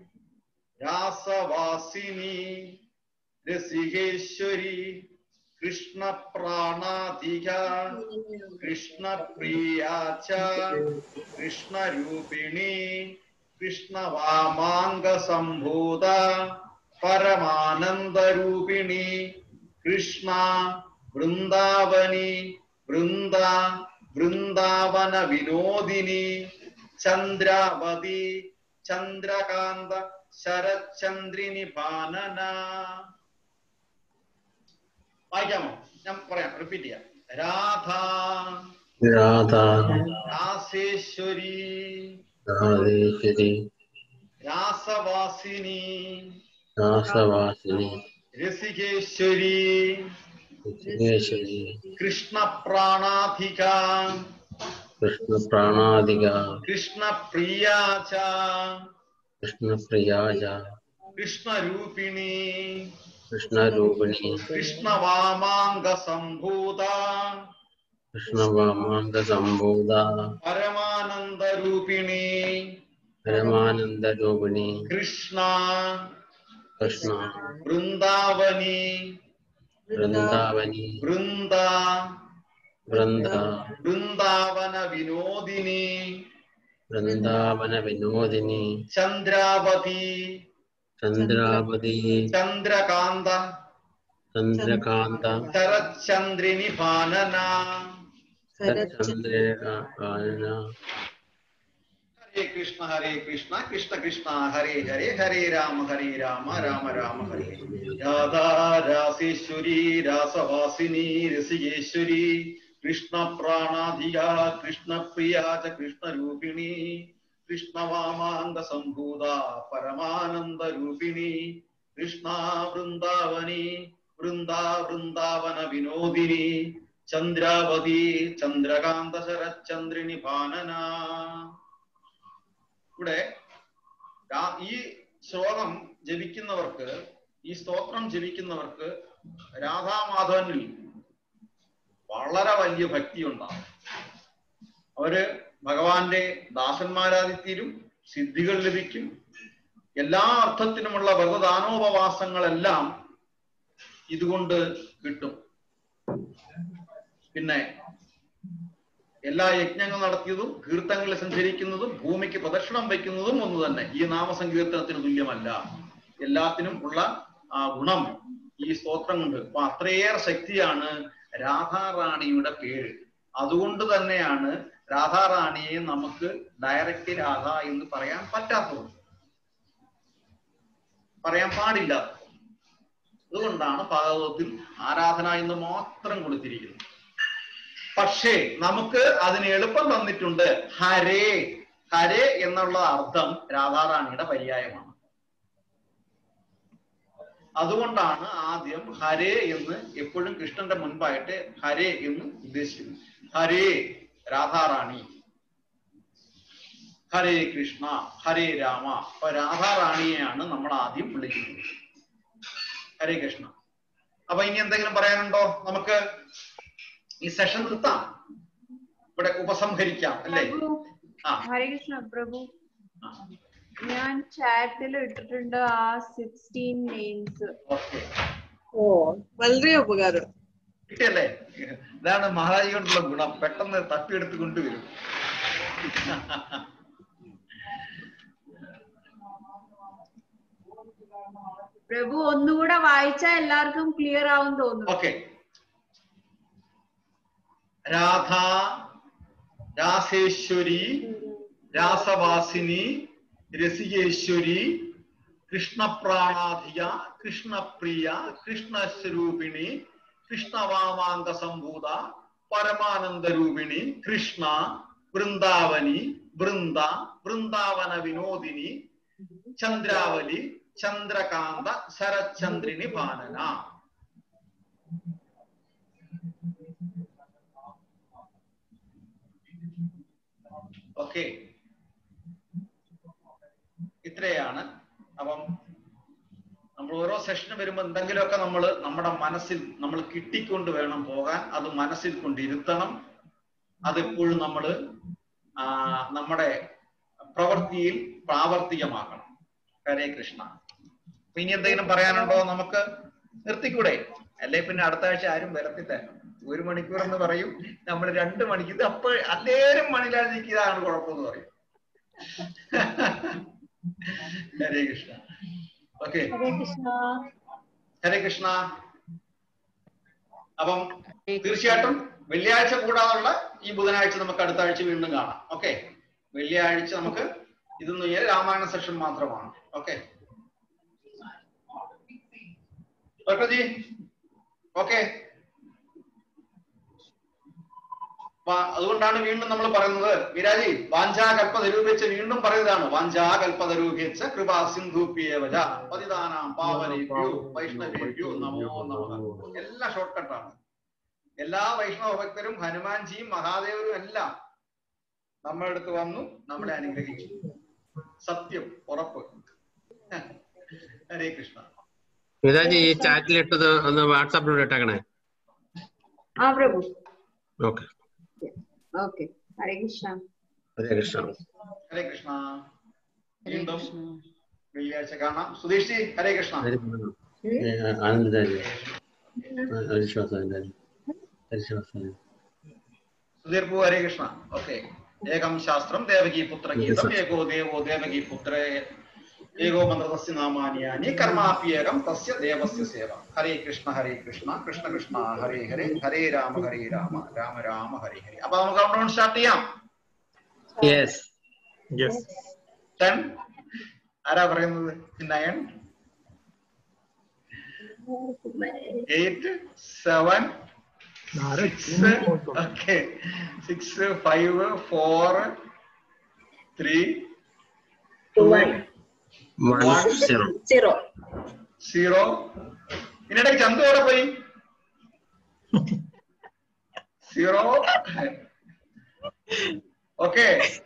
രാസവാസിനി രസികേശ്വരി കൃഷ്ണപ്രാണാധിക കൃഷ്ണപ്രിയാച്ച കൃഷ്ണരൂപിണി കൃഷ്ണവാമാംഗസംഭൂത പരമാനന്ദരൂപിണി കൃഷ്ണ വൃന്ദാവനി വൃന്ദ വൃന്ദാവന വിനോദിനി ചന്ദ്രാവതി ചന്ദ്രകാന്ത ശരചന്ദ്രിനി ഭാനന വായിക്കാമോ ഞാൻ പറയാം റിപ്പീറ്റ് ചെയ്യാം രാധ രാധ രാസേശ്വരി രാധേശ്വരി രാസവാസിനി രാസവാസിനി രസികേശ്വരി വിഘ്നേശ്വരി കൃഷ്ണപ്രാണാധിക കൃഷ്ണപ്രാണാധിക കൃഷ്ണപ്രിയാച കൃഷ്ണപ്രിയാജ കൃഷ്ണരൂപിണി കൃഷ്ണരൂപിണി കൃഷ്ണവാമാംഗസംഭൂത കൃഷ്ണവാമാംഗസംഭൂത പരമാനന്ദരൂപിണി പരമാനന്ദരൂപിണി കൃഷ്ണ കൃഷ്ണ വൃന്ദാവനി വൃന്ദാവനി വൃന്ദ വൃന്ദ വൃന്ദാവന വിനോദിനി വൃന്ദാവന വിനോദിനി ചന്ദ്രാവതി ചന്ദ്രാവതി ചന്ദ്രകാന്ത ചന്ദ്രകാന്ത ശരചന്ദ്രിനി ഭാനന ചന്ദ്രകാന ഹരേ കൃഷ്ണ ഹരേ കൃഷ്ണ കൃഷ്ണ കൃഷ്ണ ഹരേ ഹരേ ഹരേ രാമ ഹരേ രാമ രാമ രാമ ഹരേ രാധാ രാസേശ്വരി രാസവാസിനി രസികേശ്വരി കൃഷ്ണ പ്രാണാധിക കൃഷ്ണപ്രിയ ച കൃഷ്ണരൂപിണി കൃഷ്ണവാമാംഗ സംഭൂത പരമാനന്ദ രൂപിണി കൃഷ്ണ വൃന്ദാവനി വൃന്ദാ വൃന്ദാവന വിനോദിനി ചന്ദ്രാവതി ചന്ദ്രകാന്ത ശരചന്ദ്രിണി ഭാനന ഇവിടെ രാ- ഈ ശ്ലോകം ജപിക്കുന്നവർക്ക് ഈ സ്തോത്രം ജപിക്കുന്നവർക്ക് രാധാമാധവനിൽ വളരെ വലിയ ഭക്തി ഉണ്ടാവും അവര് ഭഗവാന്റെ ദാസന്മാരാതിത്തീരും സിദ്ധികൾ ലഭിക്കും എല്ലാ അർത്ഥത്തിനുമുള്ള വ്രതദാനോപവാസങ്ങളെല്ലാം ഇതുകൊണ്ട് കിട്ടും പിന്നെ എല്ലാ യജ്ഞങ്ങൾ നടത്തിയതും കീർത്തനങ്ങളിൽ സഞ്ചരിക്കുന്നതും ഭൂമിക്ക് പ്രദക്ഷിണം വയ്ക്കുന്നതും ഒന്ന് തന്നെ ഈ നാമസങ്കീർത്തനത്തിന് തുല്യമല്ല എല്ലാത്തിനും ഉള്ള ആ ഗുണം ഈ സ്തോത്രം കൊണ്ട് അപ്പൊ അത്രയേറെ ശക്തിയാണ് രാധാറാണിയുടെ പേര് അതുകൊണ്ട് തന്നെയാണ് രാധാറാണിയെ നമുക്ക് ഡയറക്റ്റ് രാധ എന്ന് പറയാൻ പറ്റാത്തത് പറയാൻ പാടില്ല അതുകൊണ്ടാണ് ഭാഗവതത്തിൽ ആരാധന എന്ന് മാത്രം കൊടുത്തിരിക്കുന്നത് പക്ഷേ നമുക്ക് അതിന് എളുപ്പം തന്നിട്ടുണ്ട് ഹരേ ഹരേ എന്നുള്ള അർത്ഥം രാധാറാണിയുടെ പര്യായമാണ് അതുകൊണ്ടാണ് ആദ്യം ഹരേ എന്ന് എപ്പോഴും കൃഷ്ണന്റെ മുൻപായിട്ട് ഹരേ എന്ന് ഉദ്ദേശിക്കുന്നത് ഹരേ രാധാറാണി ഹരേ കൃഷ്ണ ഹരേ രാമ അപ്പൊ രാധാറാണിയെയാണ് നമ്മൾ ആദ്യം വിളിക്കുന്നത് ഹരേ കൃഷ്ണ അപ്പൊ ഇനി എന്തെങ്കിലും പറയാനുണ്ടോ നമുക്ക് ഈ സെഷൻ നിർത്താം ഇവിടെ ഉപസംഹരിക്കാം അല്ലേ പ്രഭു ആ ഹരേ കൃഷ്ണ പ്രഭു ആ, ഞാൻ ചാറ്റിൽ ഇട്ടിട്ടുണ്ട് ആ സിക്സ്റ്റീൻ നെയിംസ് ഓക്കെ ഓ വളരെ ഉപകാരം കിട്ടിയല്ലേ ഇതാണ് മഹാരാജി കൊണ്ടുള്ള ഗുണം പെട്ടെന്ന് തപ്പിയെടുത്ത് കൊണ്ടുവരും പ്രഭു ഒന്നുകൂടെ വായിച്ചാൽ എല്ലാവർക്കും ക്ലിയർ ആവും തോന്നുന്നു ഓക്കെ രാധ രാസേശ്വരി രാസവാസിനി രസികേശ്വരി കൃഷ്ണപ്രാണാധിയ കൃഷ്ണപ്രിയ കൃഷ്ണസ്വരൂപിണി കൃഷ്ണവാമാങ്ക സംഭൂത പരമാനന്ദരൂപിണി കൃഷ്ണ വൃന്ദാവനി വൃന്ദ വൃന്ദാവന വിനോദിനി ചന്ദ്രാവലി ചന്ദ്രകാന്ത ശരചന്ദ്രിനി പാനന ഓക്കെ ഇത്രയാണ് അപ്പം നമ്മൾ ഓരോ സെഷന് വരുമ്പോൾ എന്തെങ്കിലുമൊക്കെ നമ്മൾ നമ്മുടെ മനസ്സിൽ നമ്മൾ കിട്ടിക്കൊണ്ട് വേണം പോകാൻ അത് മനസ്സിൽ കൊണ്ടിരുത്തണം അതെപ്പോഴും നമ്മൾ നമ്മുടെ പ്രവൃത്തിയിൽ പ്രാവർത്തികമാക്കണം ഹരേ കൃഷ്ണ അപ്പൊ ഇനി എന്തെങ്കിലും പറയാനുണ്ടോ നമുക്ക് നിർത്തിക്കൂടെ അല്ലെ പിന്നെ അടുത്ത ആഴ്ച ആരും വരത്തില്ല ഒരു മണിക്കൂർ എന്ന് പറയും നമ്മൾ രണ്ട് മണിക്ക് ഇത് അപ്പോൾ അല്ലേരും മണിലാജിക്ക് ഇതാണ് കുഴപ്പമെന്ന് പറയും ഹരേ കൃഷ്ണ ഓക്കെ ഹരേ കൃഷ്ണ ഹരേ കൃഷ്ണ അപ്പം തീർച്ചയായിട്ടും വെള്ളിയാഴ്ച കൂടാതുള്ള ഈ ബുധനാഴ്ച നമുക്ക് അടുത്ത ആഴ്ച വീണ്ടും കാണാം ഓക്കെ വെള്ളിയാഴ്ച നമുക്ക് ഇതൊന്നും ഇല്ല, രാമായണ സെഷൻ മാത്രമാണ് ഓക്കെ ഡോക്ടർ ജി ഓക്കെ അതുകൊണ്ടാണ് വീണ്ടും നമ്മൾ പറയുന്നത് വിരാജി വാഞ്ചാകൽപ്പതരൂപിച്ച് വീണ്ടും പറയുന്നതാണ് വാഞ്ചാകൽപ്പതരൂപിച്ച് കൃപാ സിന്ധുപ്യേവജ പതിതാനാം പാവനേഭ്യോ വൈഷ്ണവേഭ്യോ നമോ നമഃ എല്ലാം ഷോർട്ട് കട്ടാണ് എല്ലാ വൈഷ്ണവ ഭക്തരും ഹനുമാൻജിയും മഹാദേവരും എല്ലാം നമ്മുടെ അടുത്ത് വന്നു നമ്മളെ അനുഗ്രഹിച്ചു സത്യം ഉറപ്പ് ഹരേ കൃഷ്ണ പിതാജി ഈ ചാറ്റിൽ ഇട്ടത് ഒന്ന് വാട്സാപ്പിലൂടെ ഇട്ടേക്കണേ ആ പ്രഭു ഓക്കെ ഓക്കെ ഹരേ കൃഷ്ണ ഹരേ കൃഷ്ണ ഹരേ കൃഷ്ണ വീണ്ടും വെള്ളിയാഴ്ച കാണാം സുധീഷ് ജി ഹരേ കൃഷ്ണ ആനന്ദാരി ഹരിശ്വാസാരി ഹരിശ്വാസാരി സുധീർ പൂ ഹരേ കൃഷ്ണ ഓക്കെ ഏകം ശാസ്ത്രം ദേവകീ പുത്ര ഗീതം ഏകോ ദേവോ ദേവകീ പുത്രേ ഏകോ മന്ത്രതസ്യ നാമാനിയാനി കർമാപ്യേകം തസ്യ ദേവസ്യ സേവ ഹരേ കൃഷ്ണ ഹരേ കൃഷ്ണ കൃഷ്ണ കൃഷ്ണ ഹരേ ഹരേ ഹരേ രാമ ഹരേ രാമ രാമ രാമ ഹരേ ഹരേ അപ്പൊ നമുക്ക് കൗണ്ട് സ്റ്റാർട്ട് ചെയ്യാം യെസ് യെസ് ടെൻ ആരാ പറയുന്നത് nine eight seven six okay six five four three two one zero zero zero ഇതിനിടയ്ക്ക് ചന്തു എവിടെ പോയി സീറോ ഓക്കെ